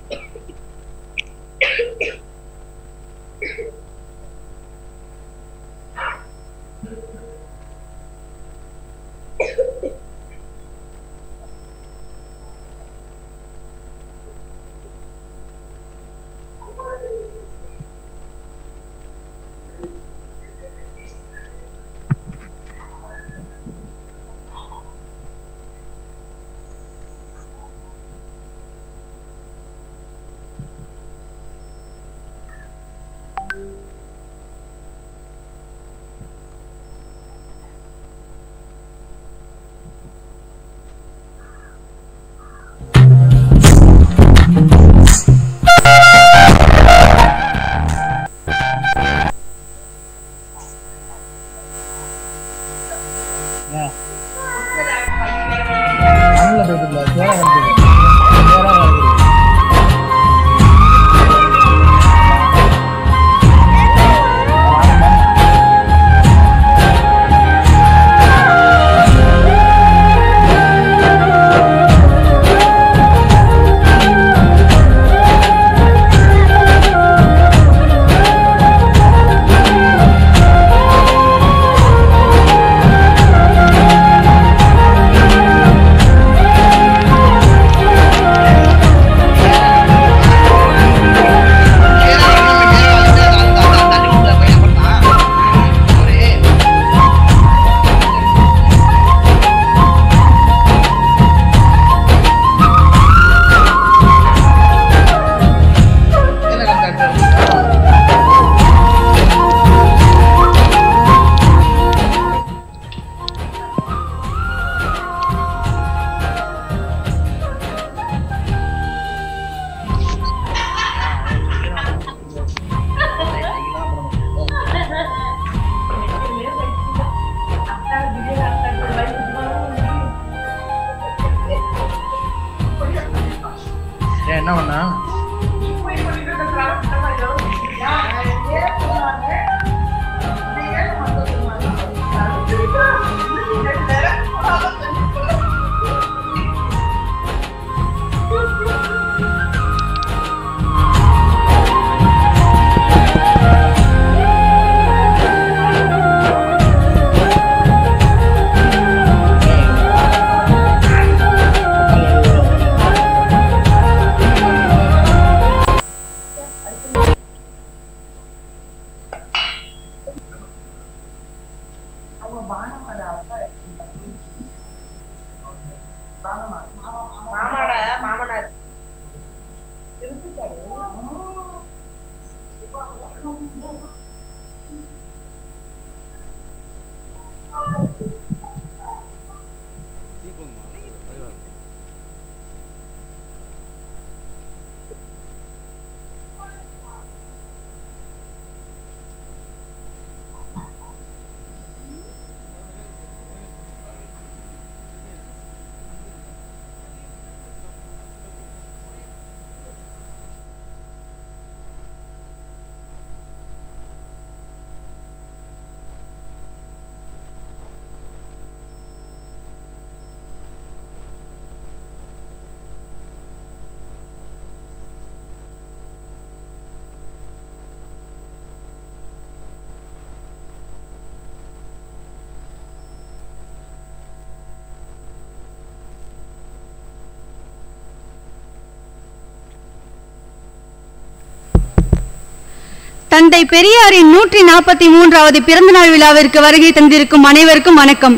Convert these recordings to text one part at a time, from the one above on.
மண்ணில் போயிட்டு சேர வந்து சேர வந்து ஏன் என்ன பண்ணா மாமாட மாமனார் தந்தை பெரியாரின் நூற்றி நாற்பத்தி மூன்றாவது பிறந்தநாள் விழாவிற்கு வருகை தந்திருக்கும் அனைவருக்கும் வணக்கம்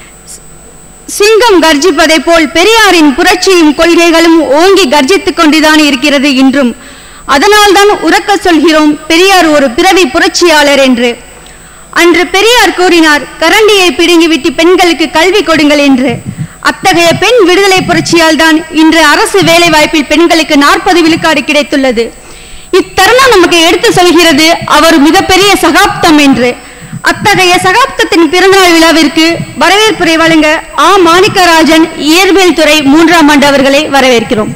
சிங்கம் கர்ஜிப்பதைப் போல் பெரியாரின் புரட்சியும் கொள்கைகளும் ஓங்கி கர்ஜித்துக் கொண்டுதான் இருக்கிறது இன்றும் அதனால்தான் உறக்க சொல்கிறோம் பெரியார் ஒரு பிறவி புரட்சியாளர் என்று அன்று பெரியார் கூறினார் கரண்டியை பிடுங்கிவிட்டு பெண்களுக்கு கல்வி கொடுங்கள் என்று அத்தகைய பெண் விடுதலை புரட்சியால் தான் இன்று அரசு வேலை வாய்ப்பில் பெண்களுக்கு நாற்பது விழுக்காடு கிடைத்துள்ளது இத்தருணம் நமக்கு எடுத்து சொல்கிறது அவர் மிகப்பெரிய சகாப்தம் என்று அத்தகைய சகாப்தத்தின் பிறந்தநாள் விழாவிற்கு வரவேற்புரை வழங்க ஆ மாணிக்கராஜன் இயற்பியல் துறை மூன்றாம் ஆண்டு அவர்களை வரவேற்கிறோம்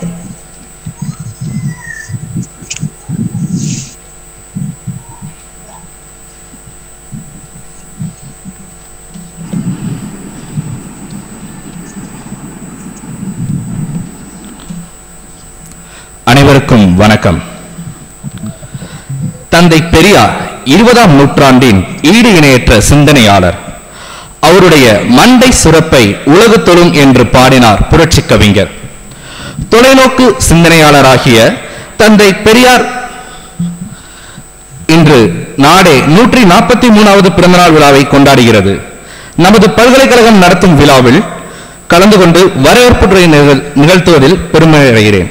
அனைவரும் அனைவருக்கும் வணக்கம் தந்தை பெரியார் இருபதாம் நூற்றாண்டின் ஈடு இணையற்ற சிந்தனையாளர் அவருடைய மண்டை சுரப்பை உலகு தொழும் என்று பாடினார் புரட்சி கவிஞர் தொலைநோக்கு சிந்தனையாளராகிய தந்தை பெரியார் இன்று நாடே நூற்றி நாற்பத்தி மூணாவது பிறந்தநாள் விழாவை கொண்டாடுகிறது நமது பல்கலைக்கழகம் நடத்தும் விழாவில் கலந்து கொண்டு வரவேற்புரை நிகழ்- நிகழ்த்துவதில் பெருமை அடைகிறேன்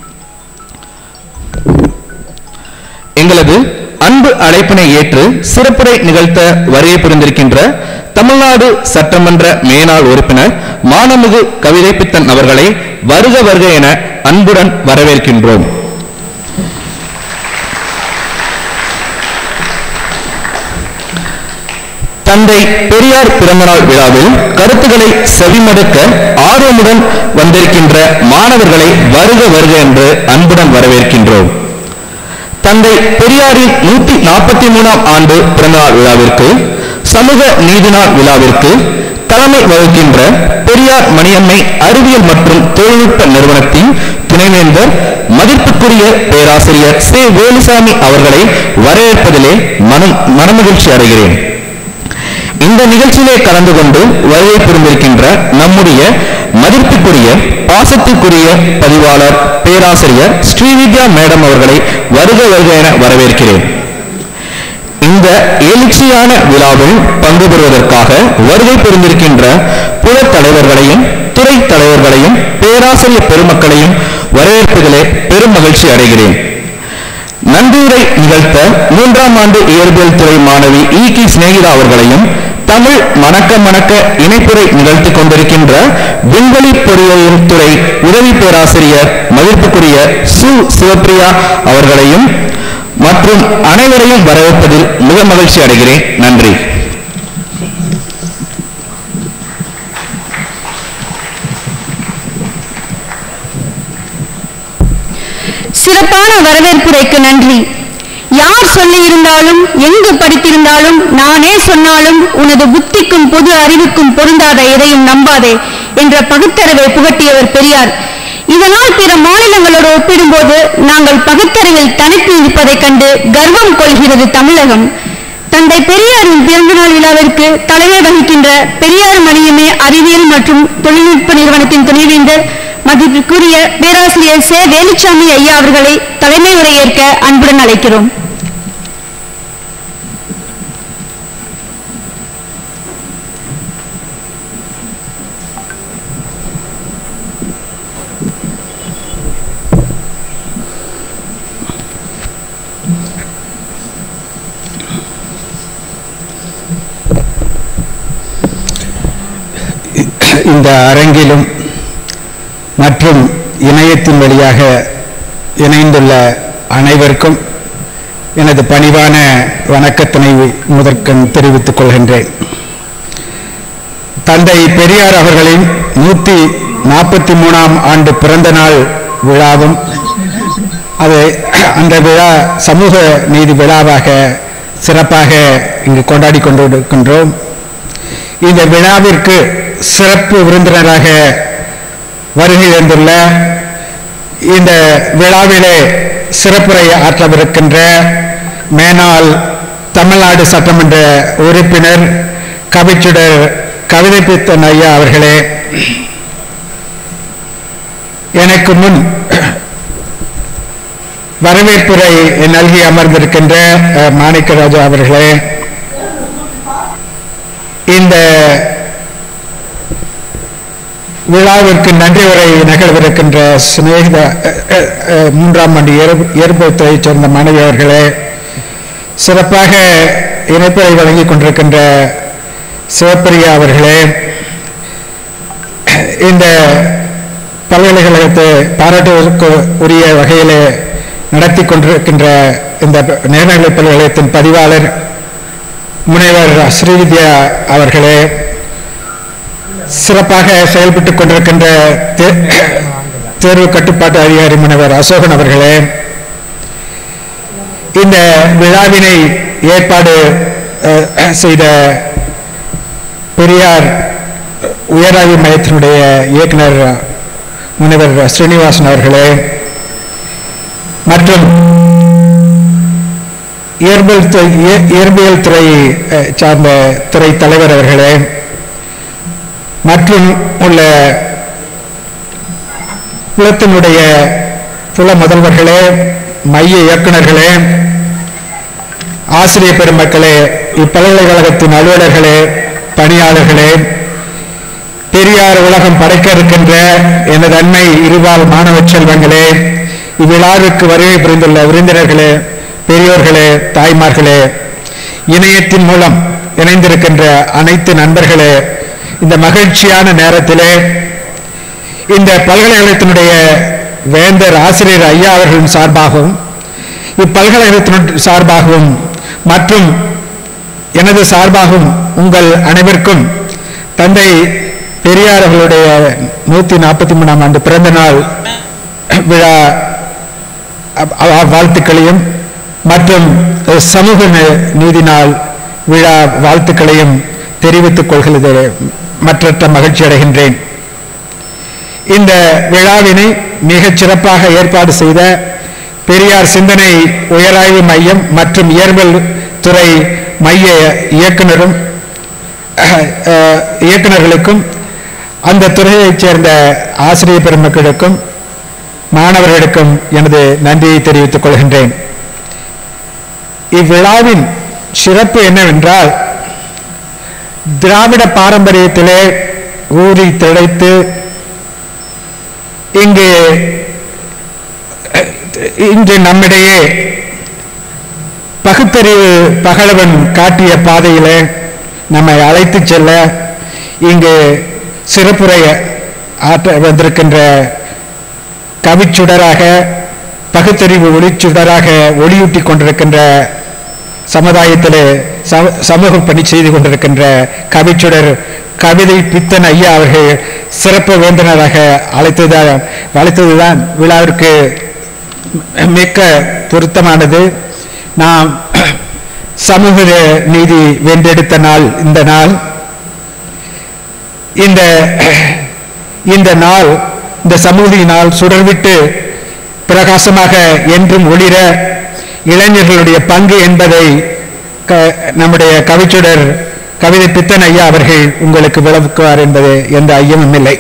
எங்களது அன்பு அழைப்பினை ஏற்று சிறப்புரை நிகழ்த்த வருகை புரிந்திருக்கின்ற தமிழ்நாடு சட்டமன்ற மேனாள் உறுப்பினர் மானமிகு கவிதை பித்தன் அவர்களை வருக வருக என அன்புடன் வரவேற்கின்றோம் தந்தை பெரியார் பிறந்தநாள் விழாவில் கருத்துக்களை செவிமடுக்க ஆர்வமுடன் வந்திருக்கின்ற மாணவர்களை வருக வருக என்று அன்புடன் வரவேற்கின்றோம் தந்தை பெரியாரின் நூத்தி நாற்பத்தி மூணாம் ஆண்டு பிறந்தநாள் விழாவிற்கு சமூக நீதி நாள் விழாவிற்கு தலைமை வகிக்கின்ற பெரியார் மணியம்மை அறிவியல் மற்றும் தொழில்நுட்ப நிறுவனத்தின் துணைவேந்தர் மதிப்புக்குரிய பேராசிரியர் சே வேலுசாமி அவர்களை வரவேற்பதிலே மனம் மனமகிழ்ச்சி அடைகிறேன் இந்த நிகழ்ச்சியிலே கலந்து கொண்டு வருகை புரிந்திருக்கின்ற நம்முடைய மதிப்பிற்குரிய பாசத்திற்குரிய பதிவாளர் பேராசிரியர் ஸ்ரீவித்யா மேடம் அவர்களை வருக வருக என வரவேற்கிறேன் இந்த எழுச்சியான விழாவில் பங்கு பெறுவதற்காக வருகை புரிந்திருக்கின்ற புல தலைவர்களையும் துறை தலைவர்களையும் பேராசிரியர் பெருமக்களையும் வரவேற்பதிலே பெரும் மகிழ்ச்சி அடைகிறேன் நன்றியுரை நிகழ்த்த மூன்றாம் ஆண்டு இயற்பியல் துறை மாணவி இ கி சிநேகிதா அவர்களையும் தமிழ் மணக்க மணக்க இணைப்புரை நிகழ்த்திக் கொண்டிருக்கின்ற விண்வெளி பொறியியல் துறை உதவி பேராசிரியர் மதிப்புக்குரிய சு சிவப்பிரியா அவர்களையும் மற்றும் அனைவரையும் வரவேற்பதில் மிக மகிழ்ச்சி அடைகிறேன் நன்றி சிறப்பான வரவேற்புரைக்கு நன்றி யார் சொல்லியிருந்தாலும் எங்கு படித்திருந்தாலும் நானே சொன்னாலும் உனது புத்திக்கும் பொது அறிவுக்கும் பொருந்தாத எதையும் நம்பாதே என்ற பகுத்தறிவை புகட்டியவர் பெரியார் இதனால் பிற மாநிலங்களோடு ஒப்பிடும்போது நாங்கள் பகுத்தறிவில் தனித்து இருப்பதைக் கண்டு கர்வம் கொள்கிறது தமிழகம் தந்தை பெரியாரின் பிறந்தநாள் விழாவிற்கு தலைமை வகிக்கின்ற பெரியார் மணியமே அறிவியல் மற்றும் தொழில்நுட்ப நிறுவனத்தின் துணைவேந்தர் மதிப்பிற்குரிய பேராசிரியர் சே வேலுச்சாமி ஐயா அவர்களை தலைமை உரையேற்க அன்புடன் அழைக்கிறோம் இந்த அரங்கிலும் மற்றும் இணையத்தின் வழியாக இணைந்துள்ள அனைவருக்கும் எனது பணிவான வணக்கத்தினை முதற்கண் தெரிவித்துக் கொள்கின்றேன் தந்தை பெரியார் அவர்களின் நூற்றி நாற்பத்தி மூணாம் ஆண்டு பிறந்த நாள் விழாவும் அது அந்த விழா சமூக நீதி விழாவாக சிறப்பாக இங்கு கொண்டாடி கொண்டிருக்கின்றோம் இந்த விழாவிற்கு சிறப்பு விருந்தினராக வருகை தந்துள்ள இந்த விழாவிலே சிறப்புரை ஆற்றவிருக்கின்ற மேனாள் தமிழ்நாடு சட்டமன்ற உறுப்பினர் கவிச்சுடர் கவிதை பித்தன் ஐயா அவர்களே எனக்கு முன் வரவேற்புரை நல்கி அமர்ந்திருக்கின்ற அஹ், மாணிக்கராஜா அவர்களே இந்த விழாவிற்கு நன்றி உரை நிகழ்விருக்கின்ற சிநேகித அஹ், அஹ், அஹ், மூன்றாம் ஆண்டு இயற்புத்துறையைச் சேர்ந்த மாணவி அவர்களே சிறப்பாக இணைப்புரை வழங்கிக் கொண்டிருக்கின்ற சிவப்பிரியா அவர்களே இந்த பல்கலைக்கழகத்தை பாராட்டுவதற்கு உரிய வகையில் நடத்தி கொண்டிருக்கின்ற இந்த நேர்நிலை பல்கலைக்கழகத்தின் பதிவாளர் முனைவர் ஸ்ரீவித்யா அவர்களே சிறப்பாக செயல்பட்டுக் கொண்டிருக்கின்ற தே- தேர்வு கட்டுப்பாட்டு அதிகாரி முனைவர் அசோகன் அவர்களே இந்த விழாவினை ஏற்பாடு அஹ், செய்த பெரியார் உயராய்வு மையத்தினுடைய இயக்குனர் முனைவர் ஸ்ரீனிவாசன் அவர்களே மற்றும் இயற்பியல் துறை இய- இயற்பியல் துறை அஹ், சார்ந்த துறை தலைவர் அவர்களே மற்றும் உள்ள புலத்தினுடைய புல முதல்வர்களே மைய இயக்குனர்களே ஆசிரியர் பெருமக்களே இப்பல்கலைக்கழகத்தின் அலுவலர்களே பணியாளர்களே பெரியார் உலகம் படைக்க இருக்கின்ற எனது அண்மை இருபால் மாணவ செல்வங்களே இவ்விழாவிற்கு வருகை புரிந்துள்ள விருந்தினர்களே பெரியோர்களே தாய்மார்களே இணையத்தின் மூலம் இணைந்திருக்கின்ற அனைத்து நண்பர்களே இந்த மகிழ்ச்சியான நேரத்திலே இந்த பல்கலைக்கழகத்தினுடைய வேந்தர் ஆசிரியர் ஐயா அவர்களின் சார்பாகவும் இப்பல்கலைக்கழகத்தின் சார்பாகவும் மற்றும் எனது சார்பாகவும் உங்கள் அனைவருக்கும் தந்தை பெரியார் அவர்களுடைய நூத்தி நாற்பத்தி மூணாம் ஆண்டு பிறந்த நாள் விழா அ- அ- வாழ்த்துக்களையும் மற்றும் சமூக ந- நீதி நாள் விழா வாழ்த்துக்களையும் தெரிவித்துக் கொள்கிறது மற்றற்ற மகிழ்ச்சி அடைகின்றேன் இந்த விழாவினை மிகச் சிறப்பாக ஏற்பாடு செய்த பெரியார் சிந்தனை உயராய்வு மையம் மற்றும் இயற்பியல் துறை மைய இயக்குனரும் அஹ், அஹ், இயக்குனர்களுக்கும் அந்த துறையைச் சேர்ந்த ஆசிரியர் பெருமக்களுக்கும் மாணவர்களுக்கும் எனது நன்றியை தெரிவித்துக் கொள்கின்றேன் இவ்விழாவின் சிறப்பு என்னவென்றால் திராவிட பாரம்பரியத்திலே ஊறி திளைத்து இங்கு அஹ், இன்று நம்மிடையே பகுத்தறிவு பகலவன் காட்டிய பாதையிலே நம்மை அழைத்துச் செல்ல இங்கு சிறப்புரை ஆற்ற வந்திருக்கின்ற கவிச்சுடராக பகுத்தறிவு ஒளிச்சுடராக ஒளியூட்டி கொண்டிருக்கின்ற சமுதாயத்திலே சம- சமூக பணி செய்து கொண்டிருக்கின்ற கவிச்சுடர் கவிதை பித்தன் ஐயா அவர்கள் சிறப்பு வேந்தனராக அழைத்ததான் அழைத்ததுதான் விழாவிற்கு மிக்க பொருத்தமானது நாம் சமூக நீதி வென்றெடுத்த நாள் இந்த நாள் இந்த இந்த நாள் இந்த சமூக நாள் சுடர்விட்டு பிரகாசமாக என்றும் ஒளிர இளைஞர்களுடைய பங்கு என்பதை க- நம்முடைய கவிச்சுடர் கவிதை பித்தன் ஐயா அவர்கள் உங்களுக்கு விளக்குவார் என்பது எந்த ஐயமும் இல்லை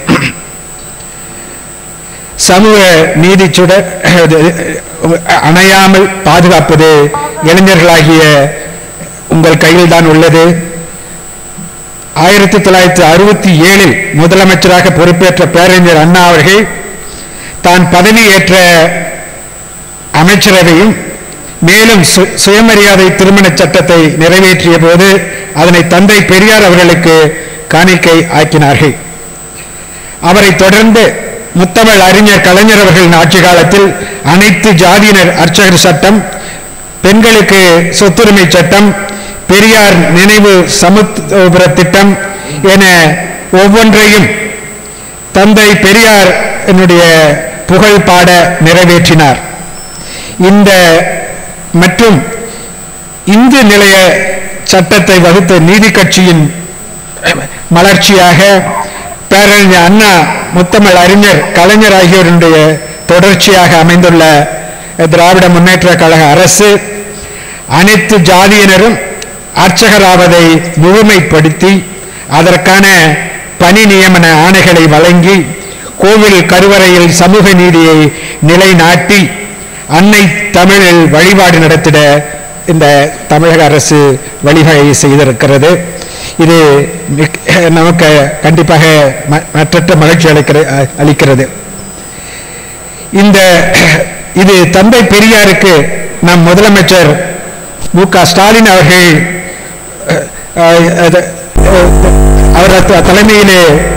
சமூக நீதி சுடர் அது, அணையாமல் பாதுகாப்பது இளைஞர்களாகிய உங்கள் கையில் தான் உள்ளது ஆயிரத்தி தொள்ளாயிரத்தி அறுபத்தி ஏழில் முதலமைச்சராக பொறுப்பேற்ற பேரறிஞர் அண்ணா அவர்கள் தான் பதவியேற்ற அமைச்சரவையும் மேலும் சு- சுயமரியாதை திருமண சட்டத்தை நிறைவேற்றிய போது அதனை தந்தை பெரியார் அவர்களுக்கு காணிக்கை ஆக்கினார்கள் அவரை தொடர்ந்து முத்தமிழ் அறிஞர் கலைஞர் அவர்களின் ஆட்சி காலத்தில் அனைத்து ஜாதியினர் அர்ச்சகர் சட்டம் பெண்களுக்கு சொத்துரிமை சட்டம் பெரியார் நினைவு சமுத்திர திட்டம் என ஒவ்வொன்றையும் தந்தை பெரியார் என்னுடைய புகழ் பாட நிறைவேற்றினார் இந்த மற்றும் இந்து நிலைய சட்டத்தை வகுத்த நீதி கட்சியின் மலர்ச்சியாக பேரறிஞர் அண்ணா முத்தமிழ் அறிஞர் கலைஞர் ஆகியோருடைய தொடர்ச்சியாக அமைந்துள்ள திராவிட முன்னேற்ற கழக அரசு அனைத்து ஜாதியினரும் அர்ச்சகராவதை முழுமைப்படுத்தி அதற்கான பணி நியமன ஆணைகளை வழங்கி கோவில் கருவறையில் சமூக நீதியை நிலைநாட்டி அன்னை தமிழில் வழிபாடு நடத்திட இந்த தமிழக அரசு வழிவகை செய்திருக்கிறது இது மிக்க- நமக்கு கண்டிப்பாக ம- மற்றற்ற மகிழ்ச்சி அளிக்கிற அளிக்கிறது இந்த இது தந்தை பெரியாருக்கு நம் முதலமைச்சர் மு க ஸ்டாலின் அவர்கள் அஹ், அஹ், அது- அஹ், அவர் த- தலைமையிலே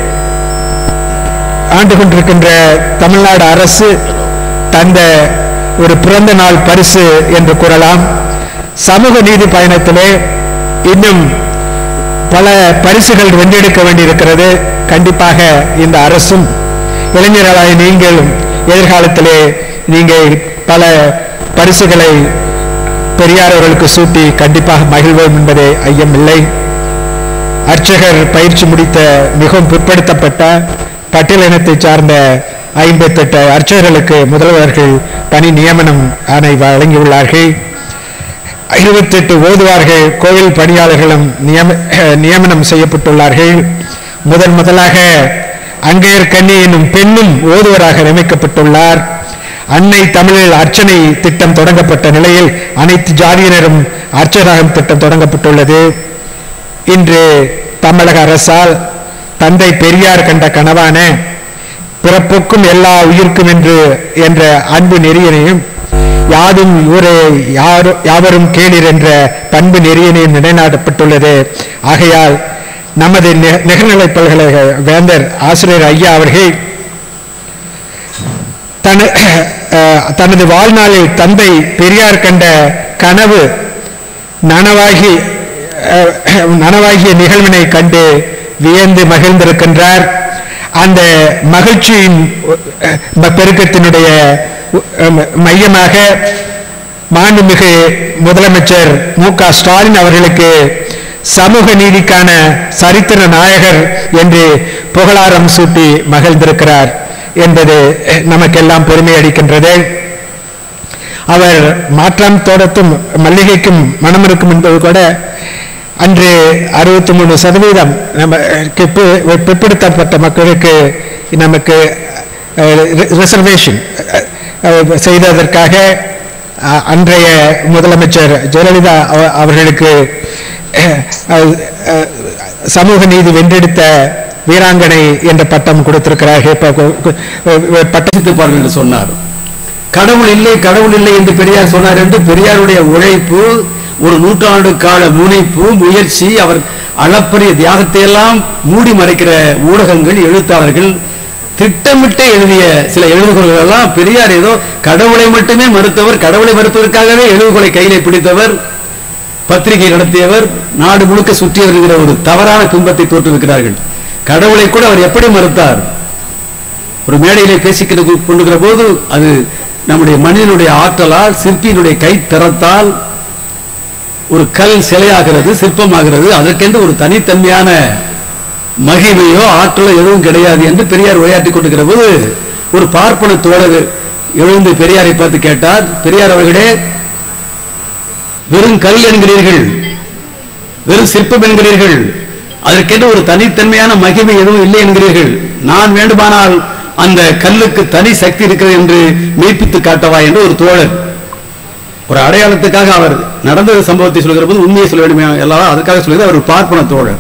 ஆண்டு கொண்டிருக்கின்ற தமிழ்நாடு அரசு தந்த ஒரு பிறந்த நாள் பரிசு என்று கூறலாம் சமூக நீதி பயணத்திலே இன்னும் பல பரிசுகள் வென்றெடுக்க வேண்டியிருக்கிறது கண்டிப்பாக இந்த அரசும் இளைஞர்களாய் நீங்களும் எதிர்காலத்திலே நீங்கள் பல பரிசுகளை பெரியார் அவர்களுக்கு சூட்டி கண்டிப்பாக மகிழ்வோம் என்பதே ஐயமில்லை அர்ச்சகர் பயிற்சி முடித்த மிகவும் பிற்படுத்தப்பட்ட பட்டியல் இனத்தைச் சார்ந்த ஐம்பத்தெட்டு அர்ச்சகர்களுக்கு முதல்வர்கள் பணி நியமனம் ஆணை வழங்கியுள்ளார்கள் இருபத்தெட்டு ஓதுவார்கள் கோவில் பணியாளர்களும் நியம நியமனம் செய்யப்பட்டுள்ளார்கள் முதன் முதலாக அங்கையர் கன்னி என்னும் பெண்ணும் ஓதுவராக நியமிக்கப்பட்டுள்ளார் அன்னை தமிழில் அர்ச்சனை திட்டம் தொடங்கப்பட்ட நிலையில் அனைத்து ஜாதியினரும் அர்ச்சகராகும் திட்டம் தொடங்கப்பட்டுள்ளது இன்று தமிழக அரசால் தந்தை பெரியார் கண்ட கனவான பிறப்புக்கும் எல்லா உயிர்க்கும் என்று என்ற அன்பு நெறியனையும் யாதும் ஊரே யாரு யாவரும் கேளீர் என்ற பண்பு நெறியனையும் நிலைநாட்டப்பட்டுள்ளது ஆகையால் நமது நெ- நிகர்நிலை பல்கலைக்கழக வேந்தர் ஆசிரியர் ஐயா அவர்கள் தன அஹ், தனது வாழ்நாளில் தந்தை பெரியார் கண்ட கனவு நனவாகி அஹ், நனவாகிய நிகழ்வினை கண்டு வியந்து மகிழ்ந்திருக்கின்றார் அந்த மகிழ்ச்சியின் அஹ், பெருக்கத்தினுடைய அஹ், மையமாக மாண்புமிகு முதலமைச்சர் மு க ஸ்டாலின் அவர்களுக்கு சமூக நீதிக்கான சரித்திர நாயகர் என்று புகழாரம் சூட்டி மகிழ்ந்திருக்கிறார் என்பது அஹ், நமக்கெல்லாம் பெருமை அளிக்கின்றது அவர் மாற்றம் தோட்டத்தும் மல்லிகைக்கும் மனம் இருக்கும் என்பது கூட அன்று அறுபத்தி மூணு சதவீதம் நமக்கு பி- பிற்படுத்தப்பட்ட மக்களுக்கு நமக்கு ரிசர்வேஷன் செய்ததற்காக அஹ், அன்றைய முதலமைச்சர் ஜெயலலிதா அவ- அவர்களுக்கு அஹ், அஹ், அஹ், சமூக நீதி வென்றெடுத்த வீராங்கனை என்ற பட்டம் கொடுத்திருக்கிறார்கள் இப்ப கு- கு- பட்டம் யோசித்துப்பார்கள் என்று சொன்னார் கடவுள் இல்லை கடவுள் இல்லை என்று பெரியார் சொன்னார் என்று பெரியாருடைய உழைப்பு ஒரு நூற்றாண்டு கால முனைப்பு முயற்சி அவர் அளப்பரிய தியாகத்தை எல்லாம் மூடி மறைக்கிற ஊடகங்கள் எழுத்தாளர்கள் திட்டமிட்டே எழுதிய சில எழுதுகோள்கள் எல்லாம் பெரியார் ஏதோ கடவுளை மட்டுமே மறுத்தவர் கடவுளை மறுப்பதற்காகவே எழுதுகோலை கையிலே பிடித்தவர் பத்திரிகை நடத்தியவர் நாடு முழுக்க சுற்றியவர் என்கிற ஒரு தவறான பிம்பத்தை தோற்றுவிக்கிறார்கள் கடவுளை கூட அவர் எப்படி மறுத்தார் ஒரு மேடையிலே பேசிக்கிட்டு கொண்டுகிற போது அது நம்முடைய மனிதனுடைய ஆற்றலால் சிற்பியினுடைய கை திறத்தால் ஒரு கல் சிலையாகிறது சிற்பமாகிறது அதற்கென்று ஒரு தனித்தன்மையான மகிமையோ ஆற்றலோ எதுவும் கிடையாது என்று பெரியார் உரையாற்றிக் கொண்டிருக்கிற போது ஒரு பார்ப்பன தோழர் எழுந்து பெரியாரை பார்த்து கேட்டார் பெரியார் அவர்களே வெறும் கல் என்கிறீர்கள் வெறும் சிற்பம் என்கிறீர்கள் அதற்கென்று ஒரு தனித்தன்மையான மகிமை எதுவும் இல்லை என்கிறீர்கள் நான் வேண்டுமானால் அந்த கல்லுக்கு தனி சக்தி இருக்கிறது என்று மெய்ப்பித்து காட்டவா என்று ஒரு தோழர் ஒரு அடையாளத்துக்காக அவர் நடந்த சம்பவத்தை சொல்கிற போது உண்மையை சொல்ல வேண்டுமே எல்லாரும் அதுக்காக சொல்கிறது அவர் ஒரு பார்ப்பன தோழர்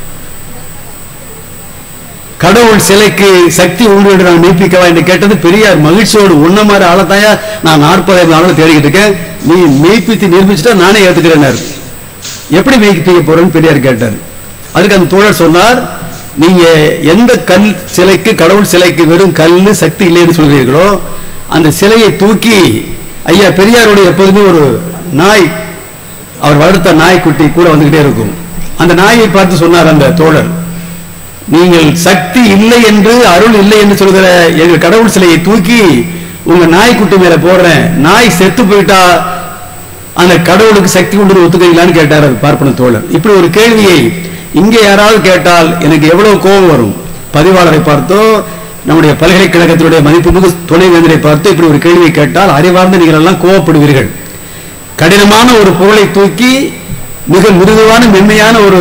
கடவுள் சிலைக்கு சக்தி உண்டு என்று நான் மெய்ப்பிக்கவா என்று கேட்டது பெரியார் மகிழ்ச்சியோடு உன்ன மாதிரி ஆளத்தாயா நான் நாற்பதாயிரம் நாளும் தேடிக்கிட்டு இருக்கேன் நீ மெய்ப்பித்து நிரூபிச்சுட்டா நானே ஏத்துக்கிறேன் எப்படி மெய்ப்பிக்க போறேன்னு பெரியார் கேட்டார் அதுக்கு அந்த தோழர் சொன்னார் நீங்க எந்த கல் சிலைக்கு கடவுள் சிலைக்கு வெறும் கல்லு சக்தி இல்லைன்னு சொல்கிறீர்களோ அந்த சிலையை தூக்கி ஐயா பெரியாருடைய எப்போதுமே ஒரு நாய் அவர் வளர்த்த நாய்க்குட்டி கூட வந்துகிட்டே இருக்கும் அந்த நாயை பார்த்து சொன்னார் அந்த தோழர் நீங்கள் சக்தி இல்லை என்று அருள் இல்லை என்று சொல்கிற எங்கள் கடவுள் சிலையை தூக்கி உங்க நாய்க்குட்டி மேல போடுறேன் நாய் செத்து போயிட்டா அந்த கடவுளுக்கு சக்தி உண்டு ஒத்துக்கிறீங்களான்னு கேட்டார் அது பார்ப்பன தோழர் இப்படி ஒரு கேள்வியை இங்கே யாராவது கேட்டால் எனக்கு எவ்வளவு கோபம் வரும் பதிவாளரை பார்த்தோ நம்முடைய பல்கலைக்கழகத்தினுடைய மதிப்புமிகு துணைவேந்தரை பார்த்து இப்படி ஒரு கேள்வியை கேட்டால் அறிவார்ந்த நீங்கள் எல்லாம் கோவப்படுவீர்கள் கடினமான ஒரு பொருளை தூக்கி மிக மிருதுவான மென்மையான ஒரு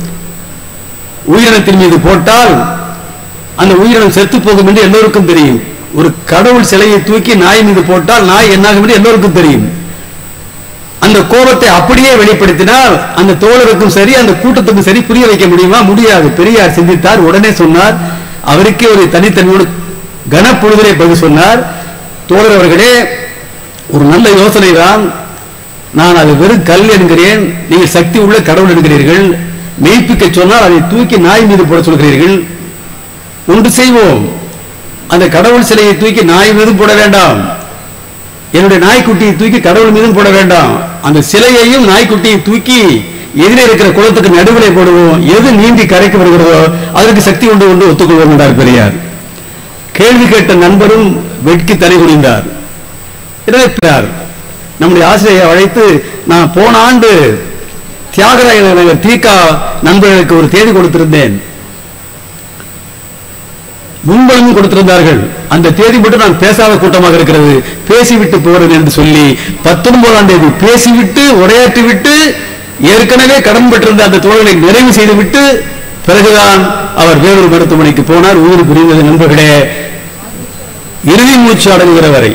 உயிரினத்தின் மீது போட்டால் அந்த உயிரினம் செத்து போகும் என்று எல்லோருக்கும் தெரியும் ஒரு கடவுள் சிலையை தூக்கி நாய் மீது போட்டால் நாய் என்னாகும் என்று எல்லோருக்கும் தெரியும் அந்த கோபத்தை அப்படியே வெளிப்படுத்தினால் அந்த தோழருக்கும் சரி அந்த கூட்டத்துக்கும் சரி புரிய வைக்க முடியுமா முடியாது பெரியார் சிந்தித்தார் உடனே சொன்னார் அவருக்கே ஒரு தனித்தன்மையோடு கனப்பொழுதிலே பதில் சொன்னார் தோழர் அவர்களே ஒரு நல்ல யோசனை தான் நான் அது வெறும் கல் என்கிறேன் நீங்கள் சக்தி உள்ள கடவுள் என்கிறீர்கள் மெய்ப்பிக்க சொன்னால் அதை தூக்கி நாய் மீது போட சொல்கிறீர்கள் ஒன்று செய்வோம் அந்த கடவுள் சிலையை தூக்கி நாய் மீது போட வேண்டாம் என்னுடைய நாய்க்குட்டியை தூக்கி கடவுள் மீதும் போட வேண்டாம் அந்த சிலையையும் நாய்க்குட்டியை தூக்கி எதிரே இருக்கிற குளத்துக்கு நடுவிலே போடுவோம் எது நீந்தி கரைக்கு வருகிறதோ அதற்கு சக்தி உண்டு கொண்டு ஒத்துக்கொள்வோம் என்றார் பெரியார் கேள்வி கேட்ட நண்பரும் வெட்கி தலை குனிந்தார் எனவே பிறார் நம்முடைய ஆசிரியை அழைத்து நான் போன ஆண்டு தியாகராய நகர் தீகா நண்பர்களுக்கு ஒரு தேதி கொடுத்திருந்தேன் முன்பணமும் கொடுத்திருந்தார்கள் அந்த தேதி மட்டும் நான் பேசாத கூட்டமாக இருக்கிறது பேசிவிட்டு போகிறேன் என்று சொல்லி பத்தொன்பதாம் தேதி பேசிவிட்டு உரையாற்றி விட்டு ஏற்கனவே கடன் பெற்றிருந்த அந்த தோழனை நிறைவு செய்துவிட்டு பிறகுதான் அவர் வேறொரு மருத்துவமனைக்கு போனார் உயிர் புரிந்தது நண்பர்களே இறுதி மூச்சு அடங்குகிற வரை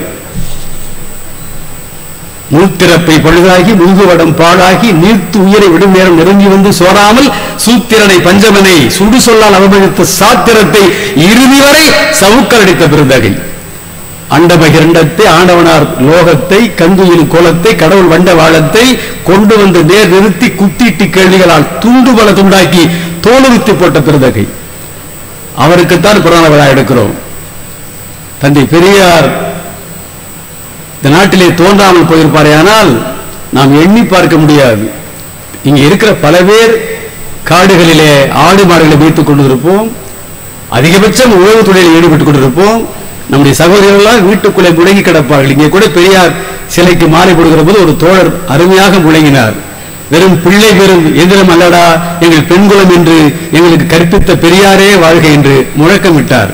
மூத்திரப்பை பழுதாகி முதுகுவடம் பாழாகி நீர்த்து உயிரை விடும் நேரம் நெருங்கி வந்து சோராமல் சூத்திரனை பஞ்சமனை சுடு சொல்லால் அவமதித்த சாத்திரத்தை இறுதி வரை சவுக்கரடித்த பெருந்தகை அண்டபகிரண்டத்தை ஆண்டவனார் லோகத்தை கந்துயில் கோலத்தை கடவுள் வண்ட வாழத்தை கொண்டு வந்து நேர் நிறுத்தி குத்திட்டு கேள்விகளால் துண்டு பல துண்டாக்கி தோலுறுத்தி போட்ட பெருந்தகை அவருக்குத்தான் பிறந்த விழா எடுக்கிறோம் தந்தை பெரியார் இந்த நாட்டிலே தோன்றாமல் போயிருப்பாரே ஆனால் நாம் எண்ணி பார்க்க முடியாது இங்க இருக்கிற பல பேர் காடுகளிலே ஆடு மாடுகளை வைத்துக் கொண்டிருப்போம் அதிகபட்சம் உழவு தொழிலில் ஈடுபட்டுக் கொண்டிருப்போம் நம்முடைய சகோதரர்கள் எல்லாம் வீட்டுக்குள்ளே முடங்கி கிடப்பார்கள் இங்கே கூட பெரியார் சிலைக்கு மாலை போடுகிற போது ஒரு தோழர் அருமையாக முழங்கினார் வெறும் பிள்ளை பெறும் எந்திரம் அல்லடா எங்கள் பெண்குலம் என்று எங்களுக்கு கற்பித்த பெரியாரே வாழ்க என்று முழக்கமிட்டார்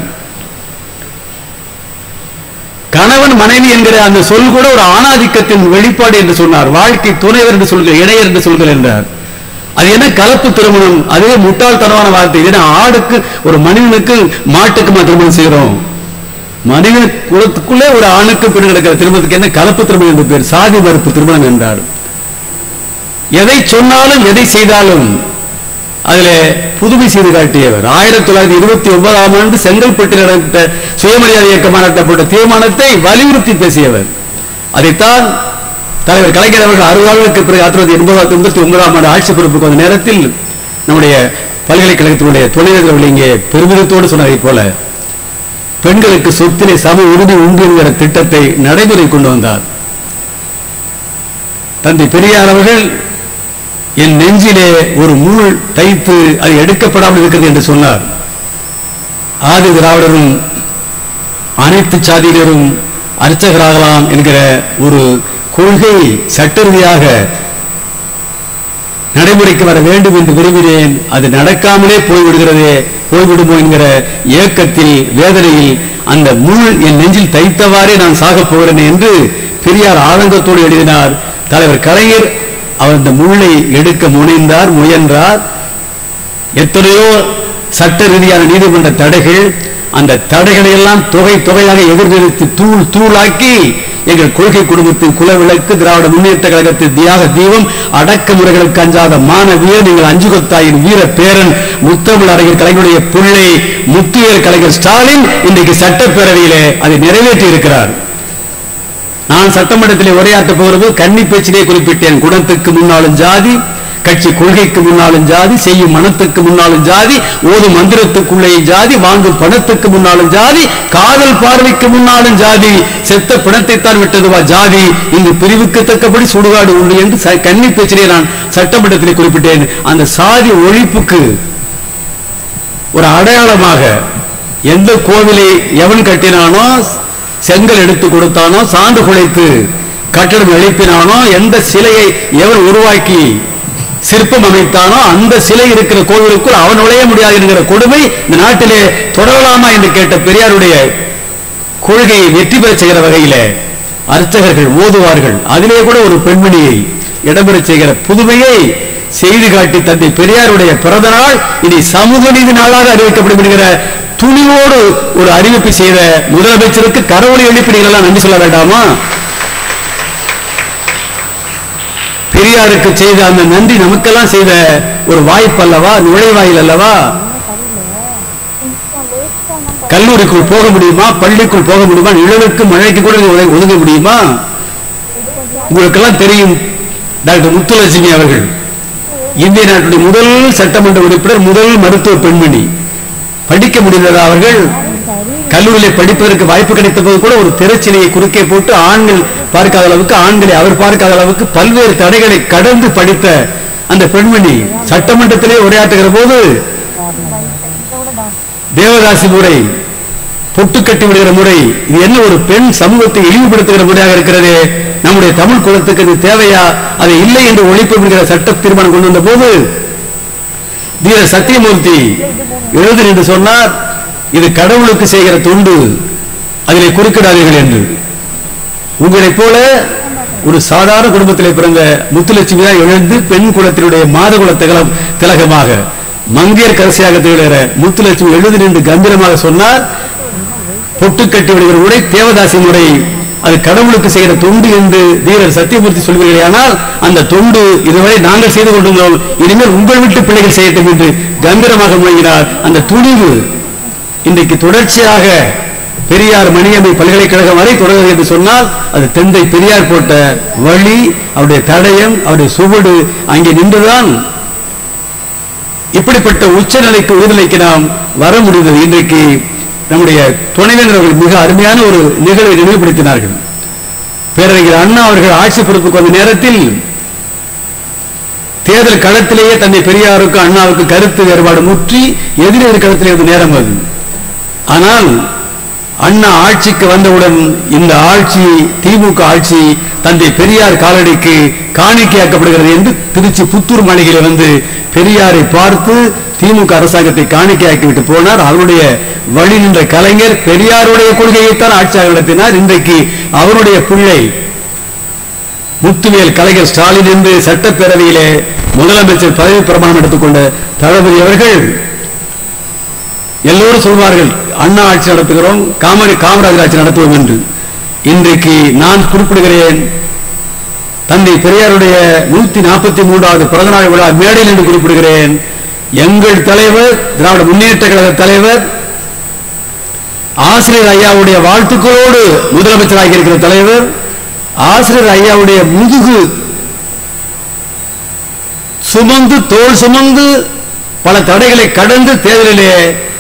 கணவன் மனைவி என்கிற அந்த சொல் கூட ஒரு ஆணாதிக்கத்தின் வெளிப்பாடு என்று சொன்னார் வாழ்க்கை துணைவர் என்று சொல்கிற இணையர் என்று சொல்கிற என்றார் அது என்ன கலப்பு திருமணம் அதுவே முட்டாள்தனமான வார்த்தை இது என்ன ஆடுக்கு ஒரு மனிதனுக்கு மாட்டுக்குமா திருமணம் செய்கிறோம் மனித குலத்துக்குள்ளே ஒரு ஆணுக்கு பெண் கிடக்கிற திருமணத்துக்கு என்ன கலப்பு திருமணம் என்று பேர் சாதி மறுப்பு திருமணம் என்றார் எதை சொன்னாலும் எதை செய்தாலும் அதுல புதுமை செய்து காட்டியவர் ஆயிரத்தி தொள்ளாயிரத்தி இருபத்தி ஒன்பதாம் ஆண்டு செங்கல்பட்டில் நடந்த சுயமரியாதை இயக்கமாக நடத்தப்பட்ட தீர்மானத்தை வலியுறுத்தி பேசியவர் அதைத்தான் தலைவர் கலைஞர் அவர்கள் அறுபதாண்டுக்கு பிறகு ஆயிரத்தி தொள்ளாயிரத்தி எண்பதாம் எண்பத்தி ஒன்பதாம் ஆண்டு ஆட்சி பொறுப்புக்கு வந்த நேரத்தில் நம்முடைய பல்கலைக்கழகத்தினுடைய துணைவேந்தர் அவர்கள் இங்கே பெருமிதத்தோடு சொன்னதைப் போல பெண்களுக்கு சொத்திலே சம உறுதி உண்டு என்கிற திட்டத்தை நடைமுறை கொண்டு வந்தார் தந்தை பெரியார் அவர்கள் என் நெஞ்சிலே ஒரு மூள் தைத்து அது எடுக்கப்படாமல் இருக்கிறது என்று சொன்னார் ஆதி திராவிடரும் அனைத்து சாதியினரும் அர்ச்சகராகலாம் என்கிற ஒரு கொள்கை சட்ட ரீதியாக நடைமுறைக்கு வர வேண்டும் என்று விரும்பினேன் அது நடக்காமலே போய்விடுகிறதே போய்விடுமோ என்கிற ஏக்கத்தில் வேதனையில் அந்த முள் என் நெஞ்சில் தைத்தவாறே நான் சாகப் போகிறேன் என்று பெரியார் ஆனந்தத்தோடு எழுதினார் தலைவர் கலைஞர் அவர் அந்த முள்ளை எடுக்க முனைந்தார் முயன்றார் எத்தனையோ சட்ட ரீதியான நீதிமன்ற தடைகள் அந்த தடைகளை எல்லாம் தொகை தொகையாக எதிர்நிறுத்தி தூள் தூளாக்கி எங்கள் கொள்கை குடும்பத்தின் குலவிளக்கு திராவிட முன்னேற்ற கழகத்தின் தியாக தீபம் அடக்குமுறைகளுக்கு அஞ்சாத மாணவியர் நீங்கள் அஞ்சுகத்தாயின் வீர பேரன் முத்தமிழ் அறிஞர் கலைஞருடைய பிள்ளை முத்துவேல் கலைஞர் ஸ்டாலின் இன்றைக்கு சட்டப்பேரவையிலே அதை நிறைவேற்றி இருக்கிறார் நான் சட்டமன்றத்திலே உரையாற்ற போகிறது கன்னி பேச்சிலே குறிப்பிட்டேன் குணத்துக்கு முன்னாலும் ஜாதி கட்சி கொள்கைக்கு முன்னாலும் ஜாதி செய்யும் மனத்துக்கு முன்னாலும் ஜாதி ஓதும் மந்திரத்துக்குள்ளே ஜாதி வாங்கும் பணத்துக்கு முன்னாலும் ஜாதி காதல் பார்வைக்கு முன்னாலும் ஜாதி செத்த பிணத்தைத்தான் விட்டதுவா ஜாதி இங்கு பிரிவுக்கு தக்கபடி சுடுகாடு உண்டு என்று ச- கன்னி பேச்சிலே நான் சட்டமன்றத்திலே குறிப்பிட்டேன் அந்த சாதி ஒழிப்புக்கு ஒரு அடையாளமாக எந்த கோவிலை எவன் கட்டினானோ செங்கல் எடுத்து கொடுத்தானோ சான்று குலைத்து கட்டடம் எழுப்பினானோ எந்த சிலையை எவன் உருவாக்கி சிற்பம் அமைத்தானோ அந்த சிலை இருக்கிற கோவிலுக்குள் அவன் நுழைய முடியாது என்கிற கொடுமை இந்த நாட்டிலே தொடரலாமா என்று கேட்ட பெரியாருடைய கொள்கையை வெற்றி பெறச் செய்கிற வகையிலே அர்ச்சகர்கள் ஓதுவார்கள் அதிலே கூட ஒரு பெண்மணியை இடம்பெறச் செய்கிற புதுமையை செய்து காட்டி தந்தை பெரியாருடைய பிறந்த நாள் இனி சமூக நீதி நாளாக அறிவிக்கப்படும் என்கிற துணிவோடு ஒரு அறிவிப்பு செய்த முதலமைச்சருக்கு கரவொலி எழுப்பி நீங்கள் எல்லாம் நன்றி சொல்ல வேண்டாமா பெரியாருக்கு செய்த அந்த நன்றி நமக்கெல்லாம் செய்த ஒரு வாய்ப்பு அல்லவா நுழைவாயில் அல்லவா கல்லூரிக்குள் போக முடியுமா பள்ளிக்குள் போக முடியுமா நிழலுக்கு மழைக்கு கூட நீங்க ஒதுங்க- ஒதுங்க முடியுமா உங்களுக்கெல்லாம் தெரியும் டாக்டர் முத்துலட்சுமி அவர்கள் இந்திய நாட்டுடைய முதல் சட்டமன்ற உறுப்பினர் முதல் மருத்துவ பெண்மணி படிக்க முடிந்ததா அவர்கள் கல்லூரியிலே படிப்பதற்கு வாய்ப்பு கிடைத்த போது கூட ஒரு திரைச்சிலையை குறுக்கே போட்டு ஆண்கள் பார்க்காத அளவுக்கு ஆண்களை அவர் பார்க்காத அளவுக்கு பல்வேறு தடைகளை கடந்து படித்த அந்த பெண்மணி சட்டமன்றத்திலே உரையாற்றுகிற போது தேவதாசி முறை பொட்டு கட்டி விடுகிற முறை இது என்ன ஒரு பெண் சமூகத்தை இழிவுபடுத்துகிற முறையாக இருக்கிறது நம்முடைய தமிழ் குலத்துக்கு இது தேவையா அது இல்லை என்று ஒழிப்பு என்கிற சட்ட தீர்மானம் கொண்டு வந்த போது தீர சத்தியமூர்த்தி எழுது என்று சொன்னார் இது கடவுளுக்கு செய்கிற தொண்டு அதிலே குறுக்கிடாதீர்கள் என்று உங்களைப் போல ஒரு சாதாரண குடும்பத்திலே பிறந்த முத்துலட்சுமி தான் எழுந்து பெண் குலத்தினுடைய மாதகுல திலகம் திலகமாக மங்கையர் கரசியாக திகழ்கிற முத்துலட்சுமி எழுதி நின்று கம்பீரமாக சொன்னார் பொட்டு கட்டி விடுகிற உடை தேவதாசின் உடை அது கடவுளுக்கு செய்கிற தொண்டு என்று தீரர் சத்தியமூர்த்தி சொல்வீர்களே ஆனால் அந்த தொண்டு இதுவரை நாங்கள் செய்து கொண்டிருந்தோம் இனிமேல் உங்கள் வீட்டு பிள்ளைகள் செய்யட்டும் என்று கம்பீரமாக முழங்கினார் அந்த துணிவு இன்றைக்கு தொடர்ச்சியாக பெரியார் மணியம்மை பல்கலைக்கழகம் வரை தொடர்கிறது என்று சொன்னால் அது தெந்தை பெரியார் போட்ட வழி அவருடைய தடயம் அவருடைய சுவடு அங்கே நின்றுதான் இப்படிப்பட்ட உச்சநிலைக்கு உறுதிலைக்கு நாம் வர முடிந்தது இன்றைக்கு நம்முடைய துணைவேந்தர் அவர்கள் மிக அருமையான ஒரு நிகழ்வை நினைவுபடுத்தினார்கள் பேரறிஞர் அண்ணா அவர்கள் ஆட்சி பொறுப்புக்கு வந்த நேரத்தில் தேர்தல் களத்திலேயே தன்னை பெரியாருக்கு அண்ணாவுக்கு கருத்து வேறுபாடு முற்றி எதிரெதிர் களத்திலே இருந்த நேரம் அது ஆனால் அண்ணா ஆட்சிக்கு வந்தவுடன் இந்த ஆட்சி திமுக ஆட்சி தந்தை பெரியார் காலடிக்கு காணிக்கையாக்கப்படுகிறது என்று திருச்சி புத்தூர் மாளிகையில் வந்து பெரியாரை பார்த்து திமுக அரசாங்கத்தை காணிக்கையாக்கி விட்டு போனார் அவருடைய வழி நின்ற கலைஞர் பெரியாருடைய கொள்கையைத்தான் ஆட்சியாக நடத்தினார் இன்றைக்கு அவருடைய பிள்ளை முத்துவேல் கலைஞர் ஸ்டாலின் என்று சட்டப்பேரவையிலே முதலமைச்சர் பதவி பிரமாணம் எடுத்துக்கொண்ட தளபதி அவர்கள் எல்லோரும் சொல்வார்கள் அண்ணா ஆட்சி நடத்துகிறோம் காமரி காமராஜர் ஆட்சி நடத்துவோம் என்று இன்றைக்கு நான் குறிப்பிடுகிறேன் தந்தை பெரியாருடைய நூத்தி நாற்பத்தி மூன்றாவது பிறந்தநாள் விழா மேடையில் என்று குறிப்பிடுகிறேன் எங்கள் தலைவர் திராவிட முன்னேற்ற கழக தலைவர் ஆசிரியர் ஐயாவுடைய வாழ்த்துக்களோடு முதலமைச்சராக இருக்கிற தலைவர் ஆசிரியர் ஐயாவுடைய முதுகு சுமந்து தோல் சுமந்து பல தடைகளை கடந்து தேர்தலிலே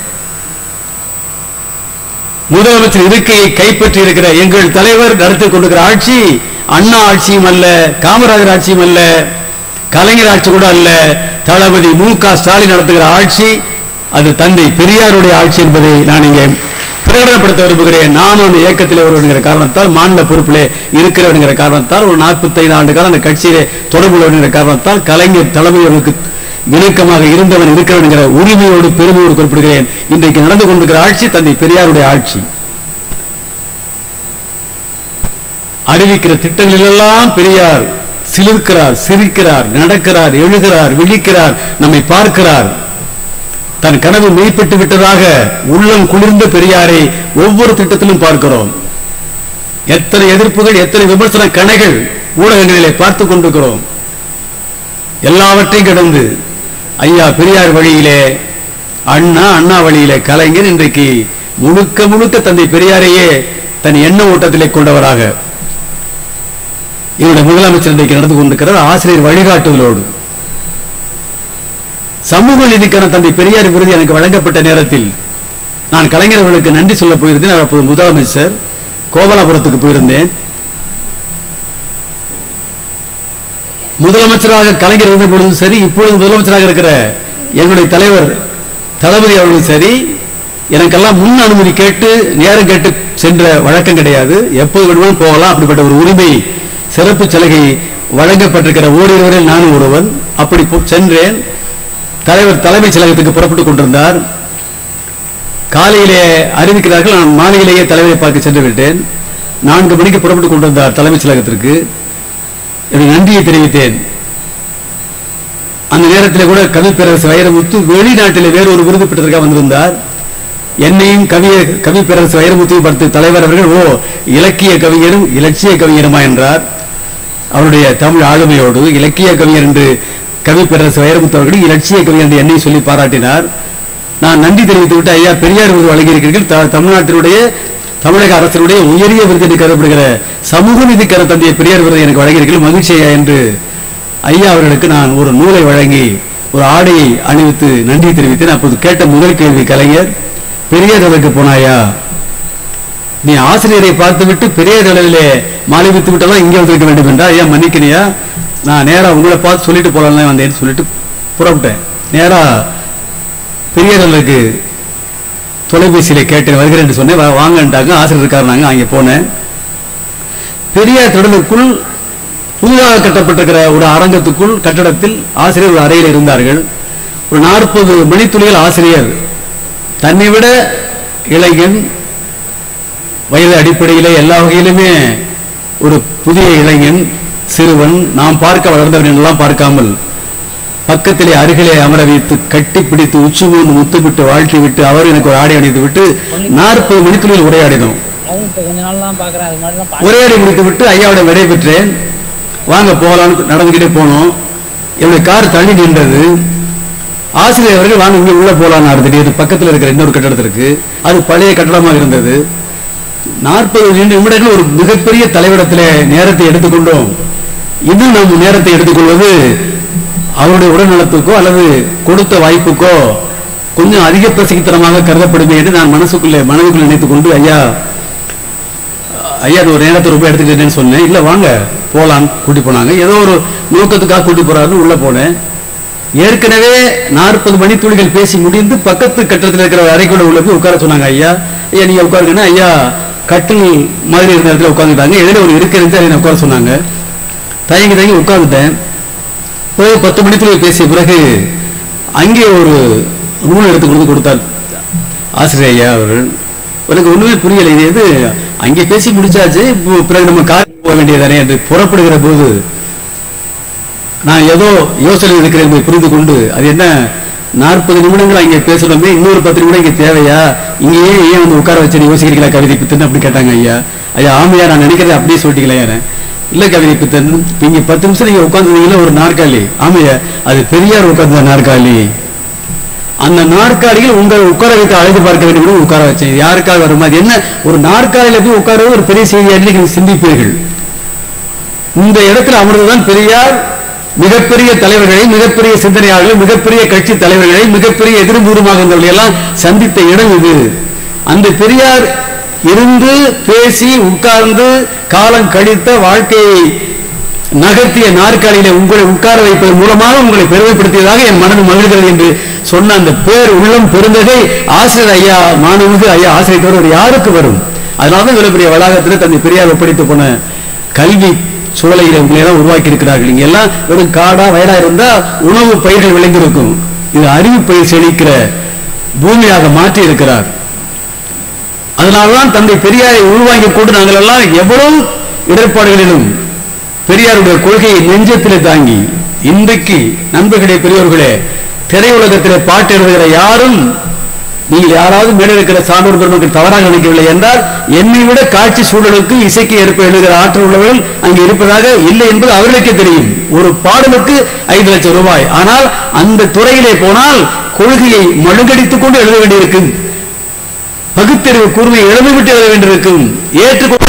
முதலமைச்சர் இருக்கையை கைப்பற்றி இருக்கிற எங்கள் தலைவர் நடத்தி கொண்டிருக்கிற ஆட்சி அண்ணா ஆட்சியும் அல்ல காமராஜர் ஆட்சியும் அல்ல கலைஞர் ஆட்சி கூட அல்ல தளபதி மு க ஸ்டாலின் நடத்துகிற ஆட்சி அது தந்தை பெரியாருடைய ஆட்சி என்பதை நான் இங்கே பிரகடனப்படுத்த விரும்புகிறேன் நானும் அந்த இயக்கத்தில் வருவதுங்கிற காரணத்தால் மாநில பொறுப்பிலே இருக்கிறவனுங்கிற காரணத்தால் ஒரு 45 ஆண்டு காலம் அந்த கட்சியிலே தொடர்புள்ளவனுங்கிற காரணத்தால் கலைஞர் தலைமை அவர்களுக்கு இணக்கமாக இருந்தவன் இருக்கிறவன்கிற உரிமையோடு பெருமையோடு குறிப்பிடுகிறேன் இன்றைக்கு நடந்து கொண்டிருக்கிற ஆட்சி தந்தை பெரியாருடைய ஆட்சி அறிவிக்கிற திட்டங்களிலெல்லாம் பெரியார் சிலிர்க்கிறார் சிரிக்கிறார் நடக்கிறார் எழுகிறார் விழிக்கிறார் நம்மை பார்க்கிறார் தன் கனவு மெய்ப்பட்டு விட்டதாக உள்ளம் குளிர்ந்த பெரியாரை ஒவ்வொரு திட்டத்திலும் பார்க்கிறோம் எத்தனை எதிர்ப்புகள் எத்தனை விமர்சன கணைகள் ஊடகங்களிலே பார்த்துக் கொண்டிருக்கிறோம் எல்லாவற்றையும் கடந்து ஐயா பெரியார் வழியிலே அண்ணா அண்ணா வழியிலே கலைஞர் இன்றைக்கு முழுக்க முழுக்க தந்தை பெரியாரையே தன் எண்ண ஓட்டத்திலே கொண்டவராக என்னுடைய முதலமைச்சர் இன்றைக்கு நடந்து கொண்டிருக்கிறார் ஆசிரியர் வழிகாட்டுதலோடு சமூக நீதிக்கான தந்தை பெரியார் விருது எனக்கு வழங்கப்பட்ட நேரத்தில் நான் கலைஞர் அவர்களுக்கு நன்றி சொல்ல போயிருந்தேன் அவர் அப்போது முதலமைச்சர் கோபாலபுரத்துக்கு போயிருந்தேன் முதலமைச்சராக கலைஞர் இருந்த பொழுதும் சரி இப்பொழுது முதலமைச்சராக இருக்கிற என்னுடைய தலைவர் தளபதி அவர்களும் சரி எனக்கெல்லாம் முன் அனுமதி கேட்டு நேரம் கேட்டு சென்ற வழக்கம் கிடையாது எப்போது வேணுமாலும் போகலாம் அப்படிப்பட்ட ஒரு உரிமை சிறப்பு சலுகை வழங்கப்பட்டிருக்கிற ஓடியவரில் நானும் ஒருவன் அப்படி போ- சென்றேன் தலைவர் தலைமைச் செயலகத்துக்கு புறப்பட்டுக் கொண்டிருந்தார் காலையிலே அறிவிக்கிறார்கள் நான் மாலையிலேயே தலைவரை பார்க்க சென்று விட்டேன் நான்கு மணிக்கு புறப்பட்டுக் கொண்டிருந்தார் தலைமைச் செயலகத்திற்கு என்னுடைய நன்றியை தெரிவித்தேன் அந்த நேரத்தில் கூட கவி பேரரசு வைரமுத்து வெளிநாட்டில் வேறு ஒரு விருது பெற்றதற்காக வந்திருந்தார் என்னையும் கவிய கவி பேரரசு வைரமுத்தையும் பார்த்து தலைவர் அவர்கள் ஓ இலக்கிய கவிஞரும் இலட்சிய கவிஞருமா என்றார் அவருடைய தமிழ் ஆளுமையோடு இலக்கிய கவிஞர் என்று கவி பேரரசு வைரமுத்து அவர்கள் இலட்சிய கவிஞர் என்று என்னை சொல்லி பாராட்டினார் நான் நன்றி தெரிவித்து விட்டு ஐயா பெரியார் விருது வழங்கியிருக்கிறீர்கள் த- தமிழ்நாட்டினுடைய தமிழக அரசினுடைய உயரிய விருது என்று கருதப்படுகிற சமூக நீதிக்கான தந்தைய பெரியார் விருது எனக்கு வழங்கியிருக்கிறீர்கள் மகிழ்ச்சி ஐயா என்று ஐயா அவர்களுக்கு நான் ஒரு நூலை வழங்கி ஒரு ஆடையை அணிவித்து நன்றி தெரிவித்தேன் அப்போது கேட்ட முதல் கேள்வி கலைஞர் பெரியார் அளவுக்கு போனாயா நீ ஆசிரியரை பார்த்துவிட்டு பெரிய அளவிலே மாலை வித்து விட்டெல்லாம் இங்கே வந்திருக்க வேண்டும் என்றால் ஐயா மன்னிக்கிறியா நான் நேரா உங்களை பார்த்து சொல்லிட்டு போலாம்னு வந்தேன்னு சொல்லிட்டு புறப்பட்டேன் நேரா பெரிய அளவுக்கு தொலைபேசியில கேட்டேன் வருகிறேன் என்று சொன்னேன் வா- வாங்கன்ட்டாங்க ஆசிரியர் இருக்காருனாங்க அங்கே போனேன் பெரியார் திடலுக்குள் புதிதாக கட்டப்பட்டிருக்கிற ஒரு அரங்கத்துக்குள் கட்டடத்தில் ஆசிரியர் ஒரு அறையில் இருந்தார்கள் ஒரு நாற்பது மணித்துளிகள் ஆசிரியர் தன்னை விட இளைஞன் வயது அடிப்படையிலே எல்லா வகையிலுமே ஒரு புதிய இளைஞன் சிறுவன் நாம் பார்க்க வளர்ந்தவன் எல்லாம் பார்க்காமல் பக்கத்திலே அருகிலே அமர வைத்து கட்டி பிடித்து உச்சி மூன்று முத்துவிட்டு வாழ்த்தி விட்டு அவர் எனக்கு ஒரு ஆடை அணிந்து விட்டு நாற்பது மணித்துளில் உரையாடினோம் அதுவும் இப்போ கொஞ்ச நாள் தான் பார்க்குறேன் அது மாதிரி தான் உரையாடி முடித்து விட்டு ஐயாவோட விடை பெற்றேன் வாங்க போகலான்னு நடந்துக்கிட்டே போனோம் என்னுடைய கார் தள்ளி நின்றது ஆசிரியர் அவர்கள் வாங்க இங்கே உள்ள போகலான்னு திடீர்னு பக்கத்தில் இருக்கிற இன்னொரு கட்டடத்திற்கு அது பழைய கட்டடமாக இருந்தது நாற்பது நிமிடங்கள் ஒரு மிகப்பெரிய தலைவரிடத்திலே நேரத்தை எடுத்துக்கொண்டோம் இன்னும் நாம் நேரத்தை எடுத்துக்கொள்வது அவருடைய உடல்நலத்துக்கோ அல்லது கொடுத்த வாய்ப்புக்கோ கொஞ்சம் அதிக பிரசங்கித்தனமாக கருதப்படுமே என்று நான் மனசுக்குள்ளே மனதுக்குள்ளே நினைத்துக் கொண்டு ஐயா ஐயா இது ஒரு நேரத்தை ரொம்ப எடுத்துக்கிட்டேன்னு சொன்னேன் இல்லை வாங்க போகலாம் கூட்டி போனாங்க ஏதோ ஒரு நோக்கத்துக்காக கூட்டி போறாருன்னு உள்ள போனேன் ஏற்கனவே நாற்பது மணித்துளிகள் பேசி முடிந்து பக்கத்து கட்டத்தில் இருக்கிற அறைக்குள்ள உள்ள போய் உட்கார சொன்னாங்க ஐயா ஐயா நீங்க உட்காருங்கன்னா ஐயா கட்டில் மாதிரி இருந்த இடத்துல உட்காந்துட்டாங்க எதில் ஒரு இருக்க இருந்து அதை உட்கார சொன்னாங்க தயங்கி தயங்கி உட்கார்ந்துட்டேன் போய் பத்து மணித்துளிகள் பேசிய பிறகு அங்கே ஒரு நூல் எடுத்து கொடுத்து கொடுத்தார் ஆசிரியர் ஐயா அவர்கள் எனக்கு ஒண்ணுமே புரியலை இது எது அங்கே பேசி முடிச்சாச்சு இப்போ பிறகு நம்ம கார் போக வேண்டியதானே என்று புறப்படுகிற போது நான் ஏதோ யோசனை இருக்கிறேன் என்பதை புரிந்து கொண்டு அது என்ன நாற்பது நிமிடங்கள் அங்கே பேசணுமே இன்னொரு பத்து நிமிடம் இங்கே தேவையா இங்கேயே ஏன் வந்து உட்கார வச்சு யோசிக்கிறீங்களா கவிதை பித்தன் அப்படி கேட்டாங்க ஐயா ஐயா ஆமையா நான் நினைக்கிறேன் அப்படியே சொல்லிட்டீங்களா யார இல்ல கவிதை பித்தன் நீங்க பத்து நிமிஷம் நீங்க உட்காந்துருந்தீங்களா ஒரு நாற்காலி ஆமையா அது பெரியார் உட்கார்ந்த நாற்காலி அந்த நாற்காலியில் உங்களை உட்கார வைத்து அழைத்து பார்க்க வேண்டும் என்று உட்கார வச்சேன் இது யாருக்காக வருமா அது என்ன ஒரு நாற்காலியில போய் உட்காரவது ஒரு பெரிய செய்தியாக நீங்கள் சிந்திப்பீர்கள் இந்த இடத்தில் அமர்ந்துதான் பெரியார் மிகப்பெரிய தலைவர்களை மிகப்பெரிய சிந்தனையாளர்களை மிகப்பெரிய கட்சி தலைவர்களை மிகப்பெரிய எதிர்பூர்வமாக இருந்தவர்களை எல்லாம் சந்தித்த இடம் இது அந்த பெரியார் இருந்து பேசி உட்கார்ந்து காலம் கழித்த வாழ்க்கையை நகர்த்திய நாற்காலியில உங்களை உட்கார வைப்பதன் மூலமாக உங்களை பெருமைப்படுத்தியதாக என் மனது மகிழ்கிறது என்று சொன்ன அந்த பேர் உள்ளம் பெருந்தகை ஆசிரியர் ஐயா மாணவனுக்கு ஐயா ஆசிரியர் தவிர வேறு யாருக்கு வரும் அதனால இவ்வளவு பெரிய வளாகத்தில் தந்தை பெரியார் ஒப்படைத்து போன கல்வி சூழலையில உங்களை எல்லாம் உருவாக்கி இருக்கிறார்கள் இங்க எல்லாம் வெறும் காடா வயலா இருந்தா உணவு பயிர்கள் விளைந்திருக்கும் இது அறிவு பயிர் செழிக்கிற பூமியாக மாற்றி இருக்கிறார் அதனால்தான் தந்தை பெரியாரை உள்வாங்கிக் கொண்டு நாங்கள் எல்லாம் எவ்வளவு இடர்பாடுகளிலும் பெரியாருடைய கொள்கையை நெஞ்சத்திலே தாங்கி இன்றைக்கு நண்பர்களே பெரியோர்களே திரையுலகத்திலே பாட்டு எழுதுகிற யாரும் நீங்கள் யாராவது மேலே இருக்கிற சான்றோர் பெருமக்கள் தவறாக நினைக்கவில்லை என்றால் என்னை விட காட்சி சூழலுக்கு இசைக்கு ஏற்ப எழுதுகிற ஆற்றல் உள்ளவர்கள் அங்கே இருப்பதாக இல்லை என்பது அவர்களுக்கே தெரியும் ஒரு பாடலுக்கு ஐந்து லட்சம் ரூபாய் ஆனால் அந்த துறையிலே போனால் கொள்கையை மழுங்கடித்துக் கொண்டு எழுத வேண்டியிருக்கும் பகுத்தறிவு கூர்மையை இழந்துவிட்டு எழுத வேண்டியிருக்கும் ஏற்றுக்கொண்டு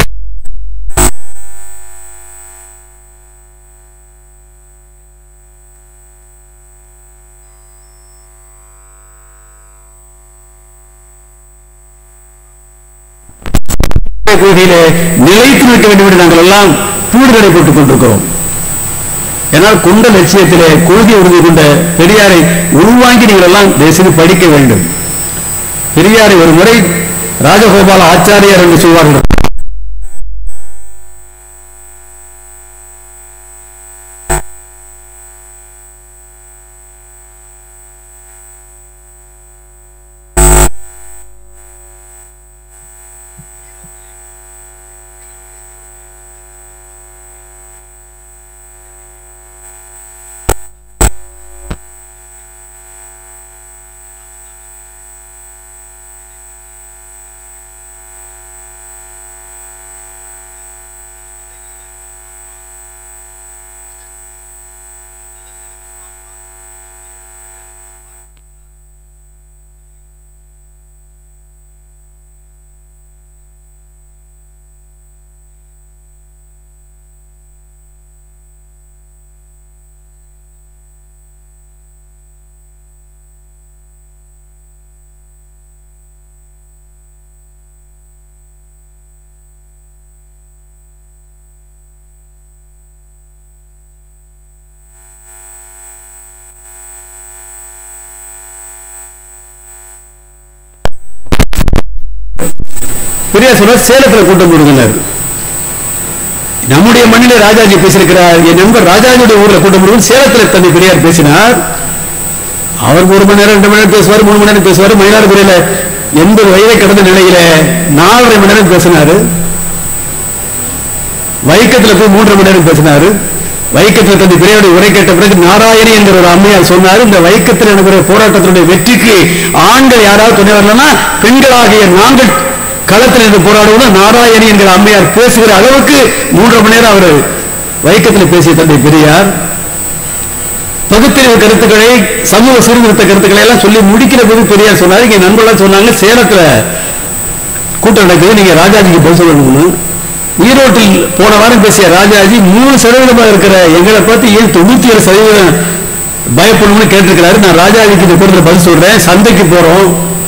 கொள்கையிலே நிலைத்து நிற்க வேண்டும் என்று நாங்கள் எல்லாம் தூடுதலை போட்டுக் கொண்டிருக்கிறோம் ஏனால் கொண்ட லட்சியத்திலே கொள்கை உறுதி கொண்ட பெரியாரை உள்வாங்கி நீங்கள் எல்லாம் தேசியம் படிக்க வேண்டும் பெரியாரை ஒரு முறை ராஜகோபால ஆச்சாரியார் என்று சொல்வார்கள் பெரியார் சொல்றார் சேலத்துல கூட்டம் போடுகிறார் நம்முடைய மண்ணிலே ராஜாஜி பேசியிருக்கிறார் என் நண்பர் ராஜாஜியுடைய ஊர்ல கூட்டம் போடுவது சேலத்துல தந்தை பெரியார் பேசினார் அவர் ஒரு மணி நேரம் ரெண்டு மணி நேரம் பேசுவார் மூணு மணி நேரம் பேசுவார் மயிலாடுதுறையில எண்பது வயதை கடந்த நிலையில நாலரை மணி நேரம் பேசினாரு வைக்கத்துல போய் மூன்றரை மணி நேரம் பேசினாரு வைக்கத்தில் தந்தை பெரியாருடைய உரை கேட்ட பிறகு நாராயணி என்கிற ஒரு அம்மையார் சொன்னார் இந்த வைக்கத்தில் நடக்கிற போராட்டத்தினுடைய வெற்றிக்கு ஆண்கள் யாராவது துணை வரலன்னா பெண்களாகிய நாங்கள் களத்தில் இருந்து போராடுவோம் நாராயணி என்கிற அம்மையார் பேசுகிற அளவுக்கு மூன்றரை மணி நேரம் அவர் வைக்கத்தில் பேசிய தந்தை பெரியார் பகுத்தறிவு கருத்துக்களை சமூக சீர்திருத்த கருத்துக்களை எல்லாம் சொல்லி முடிக்கிற போது பெரியார் சொன்னார் இங்க நண்பர்கள்லாம் சொன்னாங்க சேலத்துல கூட்டம் நடக்குது நீங்க ராஜாஜிக்கு பதில் சொல்லணும்னு ஈரோட்டில் போன வாரம் பேசிய ராஜாஜி மூணு சதவீதமா இருக்கிற எங்களை பார்த்து ஏன் தொண்ணூத்தி ஏழு சதவீதம் பயப்படணும்னு கேட்டிருக்கிறாரு நான் ராஜாஜிக்கு இந்த கூட்டத்தில் பதில் சொல்றேன் சந்தைக்கு போறோம்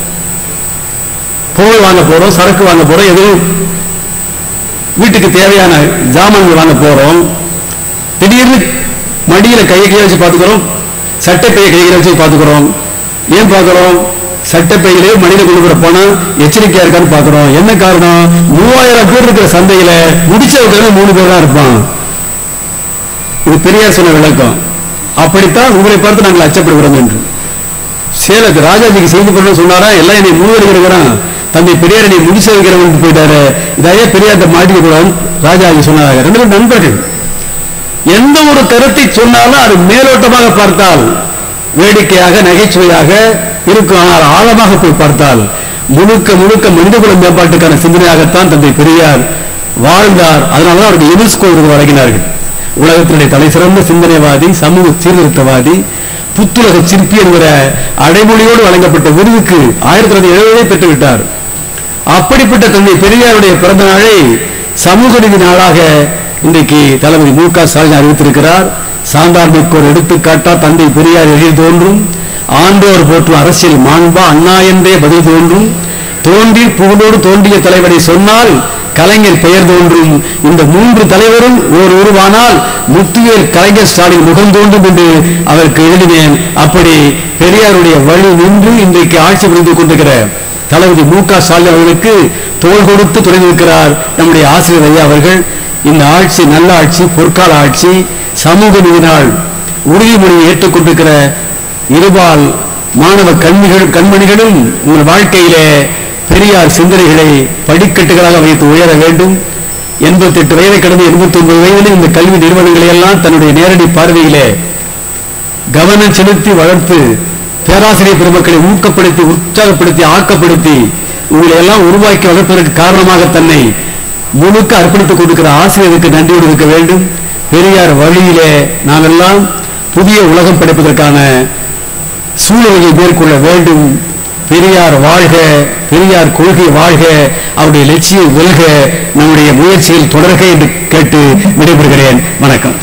பொருள் வாங்க போறோம் சரக்கு வாங்க போறோம் எதுவும் வீட்டுக்கு தேவையான ஜாமான்கள் வாங்க போறோம் திடீர்னு மடியில கையை கையை வச்சு பார்த்துக்கிறோம் சட்டைப்பையை கையை கையை வச்சு பார்த்துக்கிறோம் ஏன் பார்க்கிறோம் சட்டப்பையிலே மடியில கொண்டு போற பணம் எச்சரிக்கையா இருக்கான்னு பார்க்கிறோம் என்ன காரணம் மூவாயிரம் பேர் இருக்கிற சந்தையில முடிச்சவங்க மூணு பேர் தான் இருப்பான் இது பெரியார் சொன்ன விளக்கம் அப்படித்தான் உங்களை பார்த்து நாங்கள் அச்சப்படுகிறோம் என்று சேலத்து ராஜாஜிக்கு செய்தி பண்ண சொன்னாரா எல்லாம் என்னை முழுவதுகிறான் தந்தை பெரியார் என்னை முடிச்சு வைக்கிறவன் போயிட்டாரு இதையே பெரியார்ட்ட மாட்டிக்க கூடாதுன்னு ராஜாஜி சொன்னாங்க ரெண்டு பேரும் நண்பர்கள் எந்த ஒரு கருத்தை சொன்னாலும் அது மேலோட்டமாக பார்த்தால் வேடிக்கையாக நகைச்சுவையாக இருக்கும் ஆனால் ஆழமாக போய் பார்த்தால் முழுக்க முழுக்க மனிதகுல மேம்பாட்டுக்கான சிந்தனையாகத்தான் தந்தை பெரியார் வாழ்ந்தார் அதனாலதான் அவருக்கு யுனெஸ்கோ விருது வழங்கினார்கள் உலகத்தினுடைய தலை சிறந்த சிந்தனைவாதி சமூக சீர்திருத்தவாதி புத்துலக சிற்பி என்கிற அடைமொழியோடு வழங்கப்பட்ட விருதுக்கு ஆயிரத்தி தொள்ளாயிரத்தி எழுபதே பெற்றுவிட்டார் அப்படிப்பட்ட தந்தை பெரியாருடைய பிறந்த நாளை சமூக நீதி நாளாக இன்றைக்கு தளபதி மு க ஸ்டாலின் அறிவித்திருக்கிறார் சான்றாண்மைக்கு ஒரு எடுத்துக்காட்டா தந்தை பெரியார் எழில் தோன்றும் ஆண்டோர் போற்றும் அரசியல் மாண்பா அண்ணா என்றே பதில் தோன்றும் தோன்றி புகழோடு தோன்றிய தலைவரை சொன்னால் கலைஞர் பெயர் தோன்றும் இந்த மூன்று தலைவரும் ஓர் உருவானால் முத்துவேல் கலைஞர் ஸ்டாலின் முகம் தோன்றும் என்று அவருக்கு எழுதினேன் அப்படி பெரியாருடைய வழி நின்று இன்றைக்கு ஆட்சி புரிந்து கொண்டிருக்கிற தளபதி மு க ஸ்டாலின் அவர்களுக்கு தோள் கொடுத்து துணை நிற்கிறார் நம்முடைய ஆசிரியர் ஐயா அவர்கள் இந்த ஆட்சி நல்ல ஆட்சி பொற்கால ஆட்சி சமூக நீதினால் உறுதிமொழியை ஏற்றுக்கொண்டிருக்கிற இருபால் மாணவ கண்மிகள் கண்மணிகளும் உங்கள் வாழ்க்கையிலே பெரியார் சிந்தனைகளை படிக்கட்டுகளாக வைத்து உயர வேண்டும் எண்பத்தி எட்டு வயதை கடந்து எண்பத்தி ஒன்பது வயதில் இந்த கல்வி நிறுவனங்களை எல்லாம் தன்னுடைய நேரடி பார்வையிலே கவனம் செலுத்தி வளர்த்து பேராசிரியர் பெருமக்களை ஊக்கப்படுத்தி உற்சாகப்படுத்தி ஆக்கப்படுத்தி உங்களை எல்லாம் உருவாக்கி வளர்ப்பதற்கு காரணமாக தன்னை முழுக்க அர்ப்பணித்துக் கொடுக்கிற ஆசிரியருக்கு நன்றியோடு இருக்க வேண்டும் பெரியார் வழியிலே நாம் எல்லாம் புதிய உலகம் படைப்பதற்கான சூழ்நிலையை மேற்கொள்ள வேண்டும் பெரியார் வாழ்க பெரியார் கொள்கை வாழ்க அவருடைய லட்சியம் வெல்க நம்முடைய முயற்சியில் தொடர்க என்று கேட்டு விடைபெறுகிறேன் வணக்கம்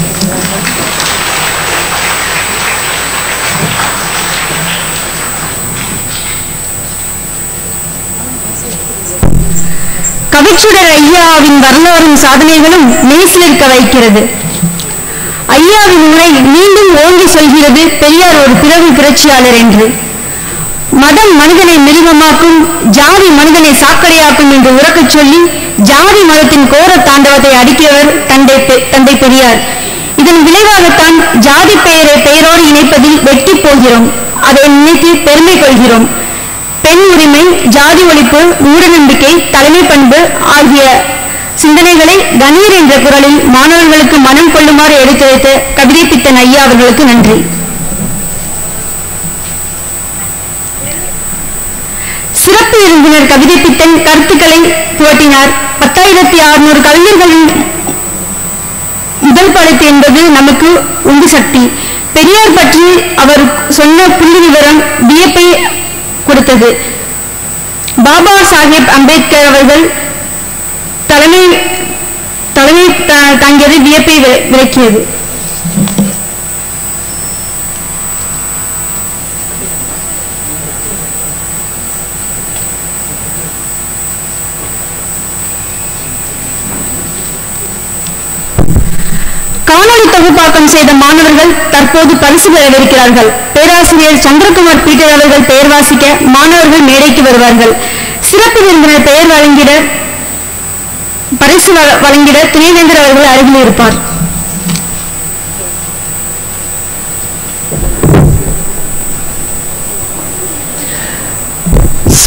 கவிச்சுடர் ஐயாவின் வரலாறும் சாதனைகளும் மெய்சிலிருக்க வைக்கிறது ஐயாவின் உரை மீண்டும் ஓங்கி சொல்கிறது பெரியார் ஒரு பிறவி புரட்சியாளர் என்று மதம் மனிதனை மிருகமாக்கும் ஜாதி மனிதனை சாக்கடையாக்கும் என்று உறக்கச் சொல்லி ஜாதி மதத்தின் கோர தாண்டவத்தை அடிக்கிறவர் தந்தை பெ- தந்தை பெரியார் இதன் விளைவாகத்தான் ஜாதி பெயரை பெயரோடு இணைப்பதில் வெட்டி போகிறோம் அதை நினைத்து பெருமை கொள்கிறோம் பெண் உரிமை ஜாதி ஒழிப்பு மூடநம்பிக்கை தலைமை பண்பு ஆகிய சிந்தனைகளை கணீர் என்ற குரலில் மாணவர்களுக்கு மனம் கொள்ளுமாறு எடுத்துரைத்த கவிதை பித்தன் ஐயா அவர்களுக்கு நன்றி சிறப்பு விருந்தினர் கவிதை பித்தன் கருத்துக்களை புகட்டினார் பத்தாயிரத்தி அறுநூறு கவிஞர்களின் முதல் படைப்பு என்பது நமக்கு உந்து சக்தி பெரியார் பற்றி அவர் சொன்ன புள்ளி விவரம் வியப்பை கொடுத்தது பாபா சாஹேப் அம்பேத்கர் அவர்கள் தலைமை தலைமை த- தாங்கியது வியப்பை வி- விளக்கியது காணொளி தொகுப்பாக்கம் செய்த மாணவர்கள் தற்போது பரிசு பெறவிருக்கிறார்கள் பேராசிரியர் சந்திரகுமார் பீட்டர் அவர்கள் பெயர் வாசிக்க மாணவர்கள் மேடைக்கு வருவார்கள் சிறப்பு விருந்தினர் பெயர் வழங்கிட பரிசு வழ- வழங்கிட துணைவேந்தர் அவர்கள் அருகில் இருப்பார்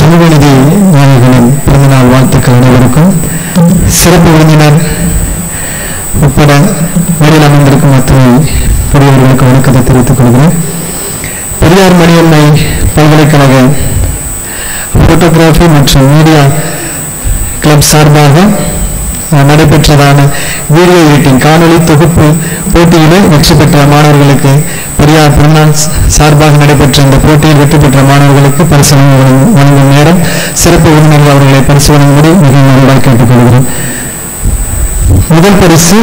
சமூகநிதி நாயகனின் பிறந்தநாள் வாழ்த்துக்கள் அனைவருக்கும் சிறப்பு விருந்தினர் உட்பட மேடையில் அமர்ந்திருக்கும் அத்தனை பெரியவர்களுக்கு வணக்கத்தை தெரிவித்துக் கொள்கிறேன் பெரியார் மணியம்மை பல்கலைக்கழக போட்டோகிராஃபி மற்றும் மீடியா கிளப் சார்பாக அஹ், நடைபெற்றதான வீடியோ எடிட்டிங் காணொளி தொகுப்பு போட்டியிலே வெற்றி பெற்ற மாணவர்களுக்கு பெரியார் பிறநாள் சார்பாக நடைபெற்ற இந்த போட்டியில் வெற்றி பெற்ற மாணவர்களுக்கு பரிசு வழங்கும் வழங்கும் நேரம் சிறப்பு விருந்தினர் அவர்களை பரிசு வழங்கும்படி மிக நன்றாக கேட்டுக்கொள்கிறேன் முதல் பரிசு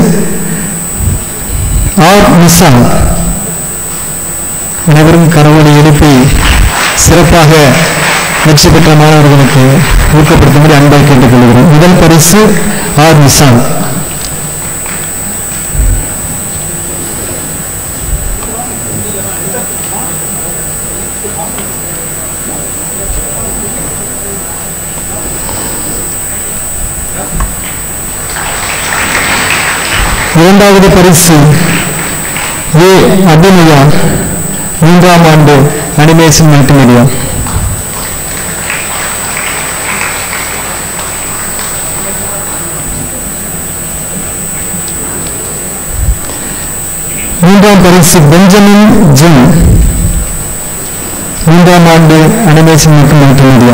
ஆர் நிசான் அனைவரும் கரவொலி எழுப்பி சிறப்பாக வெற்றி பெற்ற மாணவர்களுக்கு ஊக்கப்படுத்தும்படி அன்பாக கேட்டுக்கொள்கிறேன் முதல் பரிசு ஆர் நிசான் இரண்டாவது பரிசு ஏ அபிநயா மூன்றாம் ஆண்டு அனிமேஷன் மல்டிமீடியா மூன்றாம் பரிசு பெஞ்சமின் ஜிம் மூன்றாம் ஆண்டு அனிமேஷன் மற்றும் மல்டிமீடியா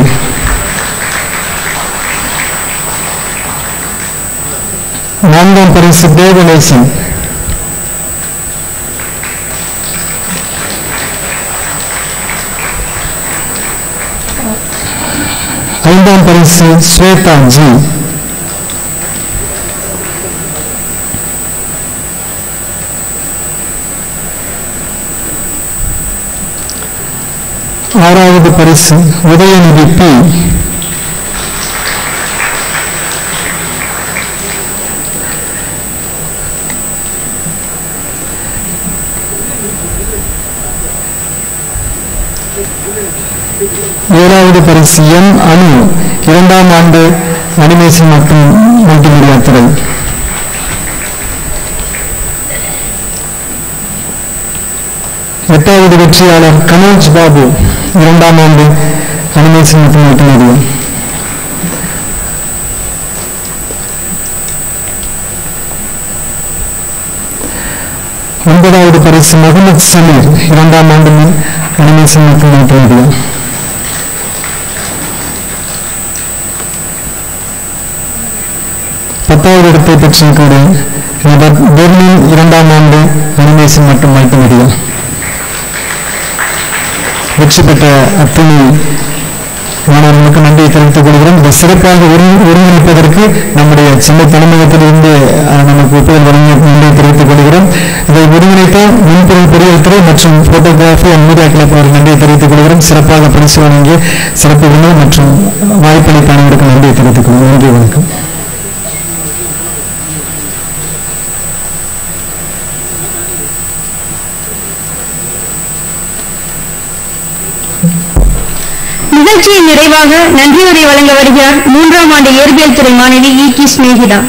நான்காம் பரிசு தேவநேசன் ஐந்தாம் பரிசு ஸ்வேதா ஜி ஆறாவது பரிசு உதயநிதி பி ஏழாவது பரிசு எம் அனு இரண்டாம் ஆண்டு அனிமேஷன் மற்றும் மல்டிமீடியா துறை எட்டாவது வெற்றியாளர் கனோஜ் பாபு இரண்டாம் ஆண்டு அனிமேஷன் மற்றும் மல்டிமீடியா ஒன்பதாவது பரிசு முகமது சமீர் இரண்டாம் ஆண்டு அனிமேஷன் மற்றும் மல்டிமீடியா பத்தாவது இடத்தை பெற்றிருக்கக்கூடிய நபர் பெர்லின் இரண்டாம் ஆண்டு அனிமேஷன் மற்றும் மல்டிமீடியா வெற்றி பெற்ற அத்தனை மாணவர்களுக்கு நன்றியை தெரிவித்துக் கொள்கிறோம் இதை சிறப்பாக ஒருங்கி- ஒருங்கிணைப்பதற்கு நம்முடைய சென்னை தலைமையகத்திலிருந்து அஹ், நமக்கு ஒப்புதல் வழங்கிய நன்றியை தெரிவித்துக் கொள்கிறோம் இதை ஒருங்கிணைத்த மின்பொருள் பொறியியல் துறை மற்றும் போட்டோகிராஃபி அண்ட் மீடியா கிளப் அவர்கள் நன்றியை தெரிவித்துக் கொள்கிறோம் சிறப்பாக பரிசு வழங்கிய சிறப்பு விருந்தினர் மற்றும் வாய்ப்பளித்த அனைவருக்கும் நன்றியை தெரிவித்துக் கொள்கிறோம் நன்றி வணக்கம் நிகழ்ச்சியின் நிறைவாக நன்றியுரை வழங்க வருகிறார் மூன்றாம் ஆண்டு இயற்பியல் துறை மாணவி இ கி ஸ்நேகிதா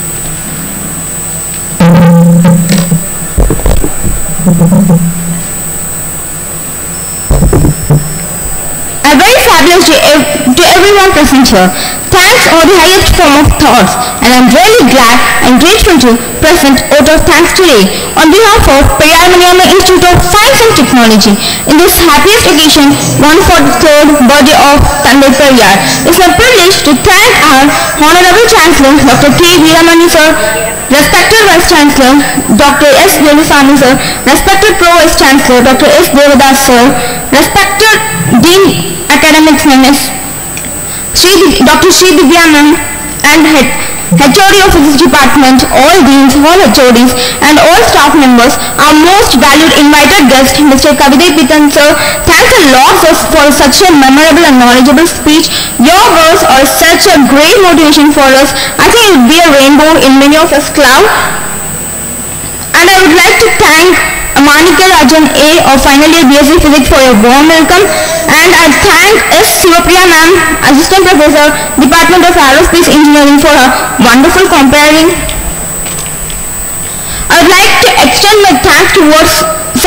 A very fabulous day ev- to everyone present here. Thanks are the highest form of thoughts, and I'm really glad and grateful to present vote of thanks today on behalf of Periyar Maniamma Institute of Science and Technology in this happiest occasion, 143rd birthday of Tandai Periyar. It's my privilege to thank our Honorable Chancellor, Dr. K. Veeramani sir, respected Vice Chancellor, Dr. S. Velusamy sir, respected Pro Vice Chancellor, Dr. S. Devadas sir, respected Dean Academics Minister, Sri, Dr. Sri Divya ma'am and head, HOD of Physics Department, all deans, all HODs and all staff members, our most valued invited guest, Mr. Kaviday Pitan sir, thanks a lot sir for such a memorable and knowledgeable speech. Your words are such a great motivation for us. I think it will be a rainbow in many of us cloud. And I would like to thank Manika Rajan A of final year BSc Physics for your warm welcome and I thank S. Sivapriya ma'am, Assistant Professor, Department of Aerospace Engineering for her wonderful comparing. I would like to extend my thanks towards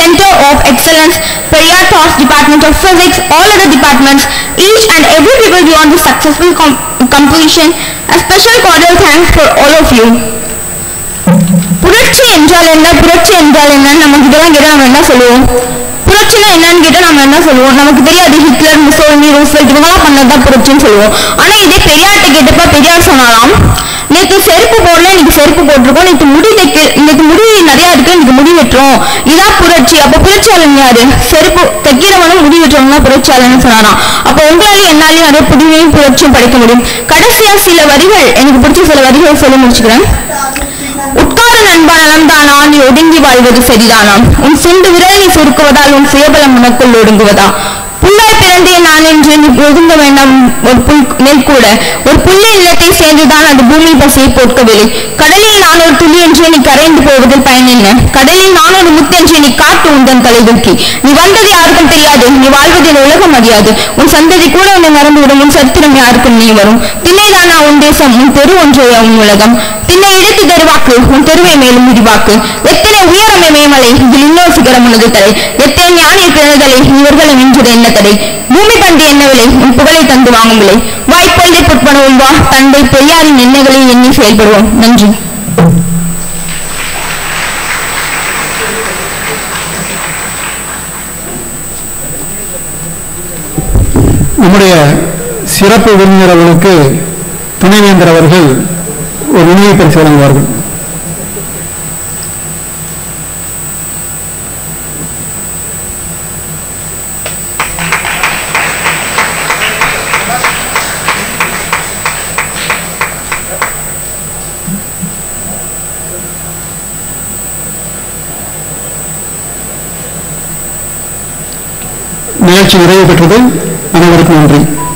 Center of Excellence, Periyar Thoughts Department of Physics, all other departments, each and every people beyond the successful com- completion. A special cordial thanks for all of you. புரட்சி என்றால் என்ன புரட்சி என்றால் என்ன நமக்கு இதெல்லாம் கேட்டா நம்ம என்ன சொல்லுவோம் புரட்சினா என்னன்னு கேட்டா நம்ம என்ன சொல்லுவோம் நமக்கு தெரியாது ஹிட்லர் முசோலினி ரூஸ்வெல்ட் இவங்கெல்லாம் பண்ணதுதான் புரட்சின்னு சொல்லுவோம் ஆனா இதே பெரியார்ட்ட கேட்டப்ப பெரியார் சொன்னாலாம் நேத்து செருப்பு போடல இன்னைக்கு செருப்பு போட்டிருக்கோம் நேற்று முடி தைக்க இன்னைக்கு முடி நிறைய இருக்கு இன்னைக்கு முடி வெட்டுறோம் இதான் புரட்சி அப்ப புரட்சியாளன் யாரு செருப்பு தைக்கிறவனும் முடி வெட்டுறவங்க தான் புரட்சியாளன் சொன்னாராம் அப்ப உங்களாலையும் என்னாலையும் நிறைய புதுமையும் புரட்சியும் படிக்க முடியும் கடைசியா சில வரிகள் எனக்கு பிடிச்ச சில வரிகள் சொல்லி முடிச்சுக்கிறேன் உட்கார நண்பா நலம்தானா நீ ஒடுங்கி வாழ்வது சரிதானாம் உன் சுண்டு விரல் நீ சுருக்குவதால் உன் சுயபலம் உனக்குள் ஒடுங்குவதா புல்லாய் பிறந்தேன் நான் என்று நீ ஒதுங்க வேண்டாம் ஒரு புல் நெல் கூட ஒரு புள்ளி இல்லத்தை சேர்ந்துதான் அது பூமி பசியை போட்கவில்லை கடலில் நான் ஒரு துளி என்று நீ கரைந்து போவதில் பயன் என்ன கடலில் நான் ஒரு முத்தென்று நீ காட்டு உந்தன் தலை தூக்கி நீ வந்தது யாருக்கும் தெரியாது நீ வாழ்வதில் உலகம் அறியாது உன் சந்ததி கூட உன்னை மறந்துவிடும் உன் சரித்திரம் யாருக்கும் நீ வரும் திண்ணைதானா உன் தேசம் உன் தெரு ஒன்றே உன் உலகம் திண்ணை இழுத்து தருவாக்கு உன் தெருவை மேலும் விரிவாக்கு எத்தனை உயரமே மேமலை இதில் இன்னொரு சிகரம் உனது தலை எத்தனை ஞானிய பிறந்தலை இவர்களை வென்றது என்ன தடை பூமி பண்டு என்ன விலை உன் புகழை தந்து வாங்கும் விலை வாய்ப்பொழுதை புட்படுவோம் வா தந்தை பெரியாரின் எண்ணங்களை எண்ணி செயல்படுவோம் நன்றி நம்முடைய சிறப்பு விருந்தினர் அவர்களுக்கு துணைவேந்தர் அவர்கள் ஒரு நினைவு பரிசு வழங்குவார்கள் நிகழ்ச்சி நிறைவு பெற்றது அனைவருக்கும் நன்றி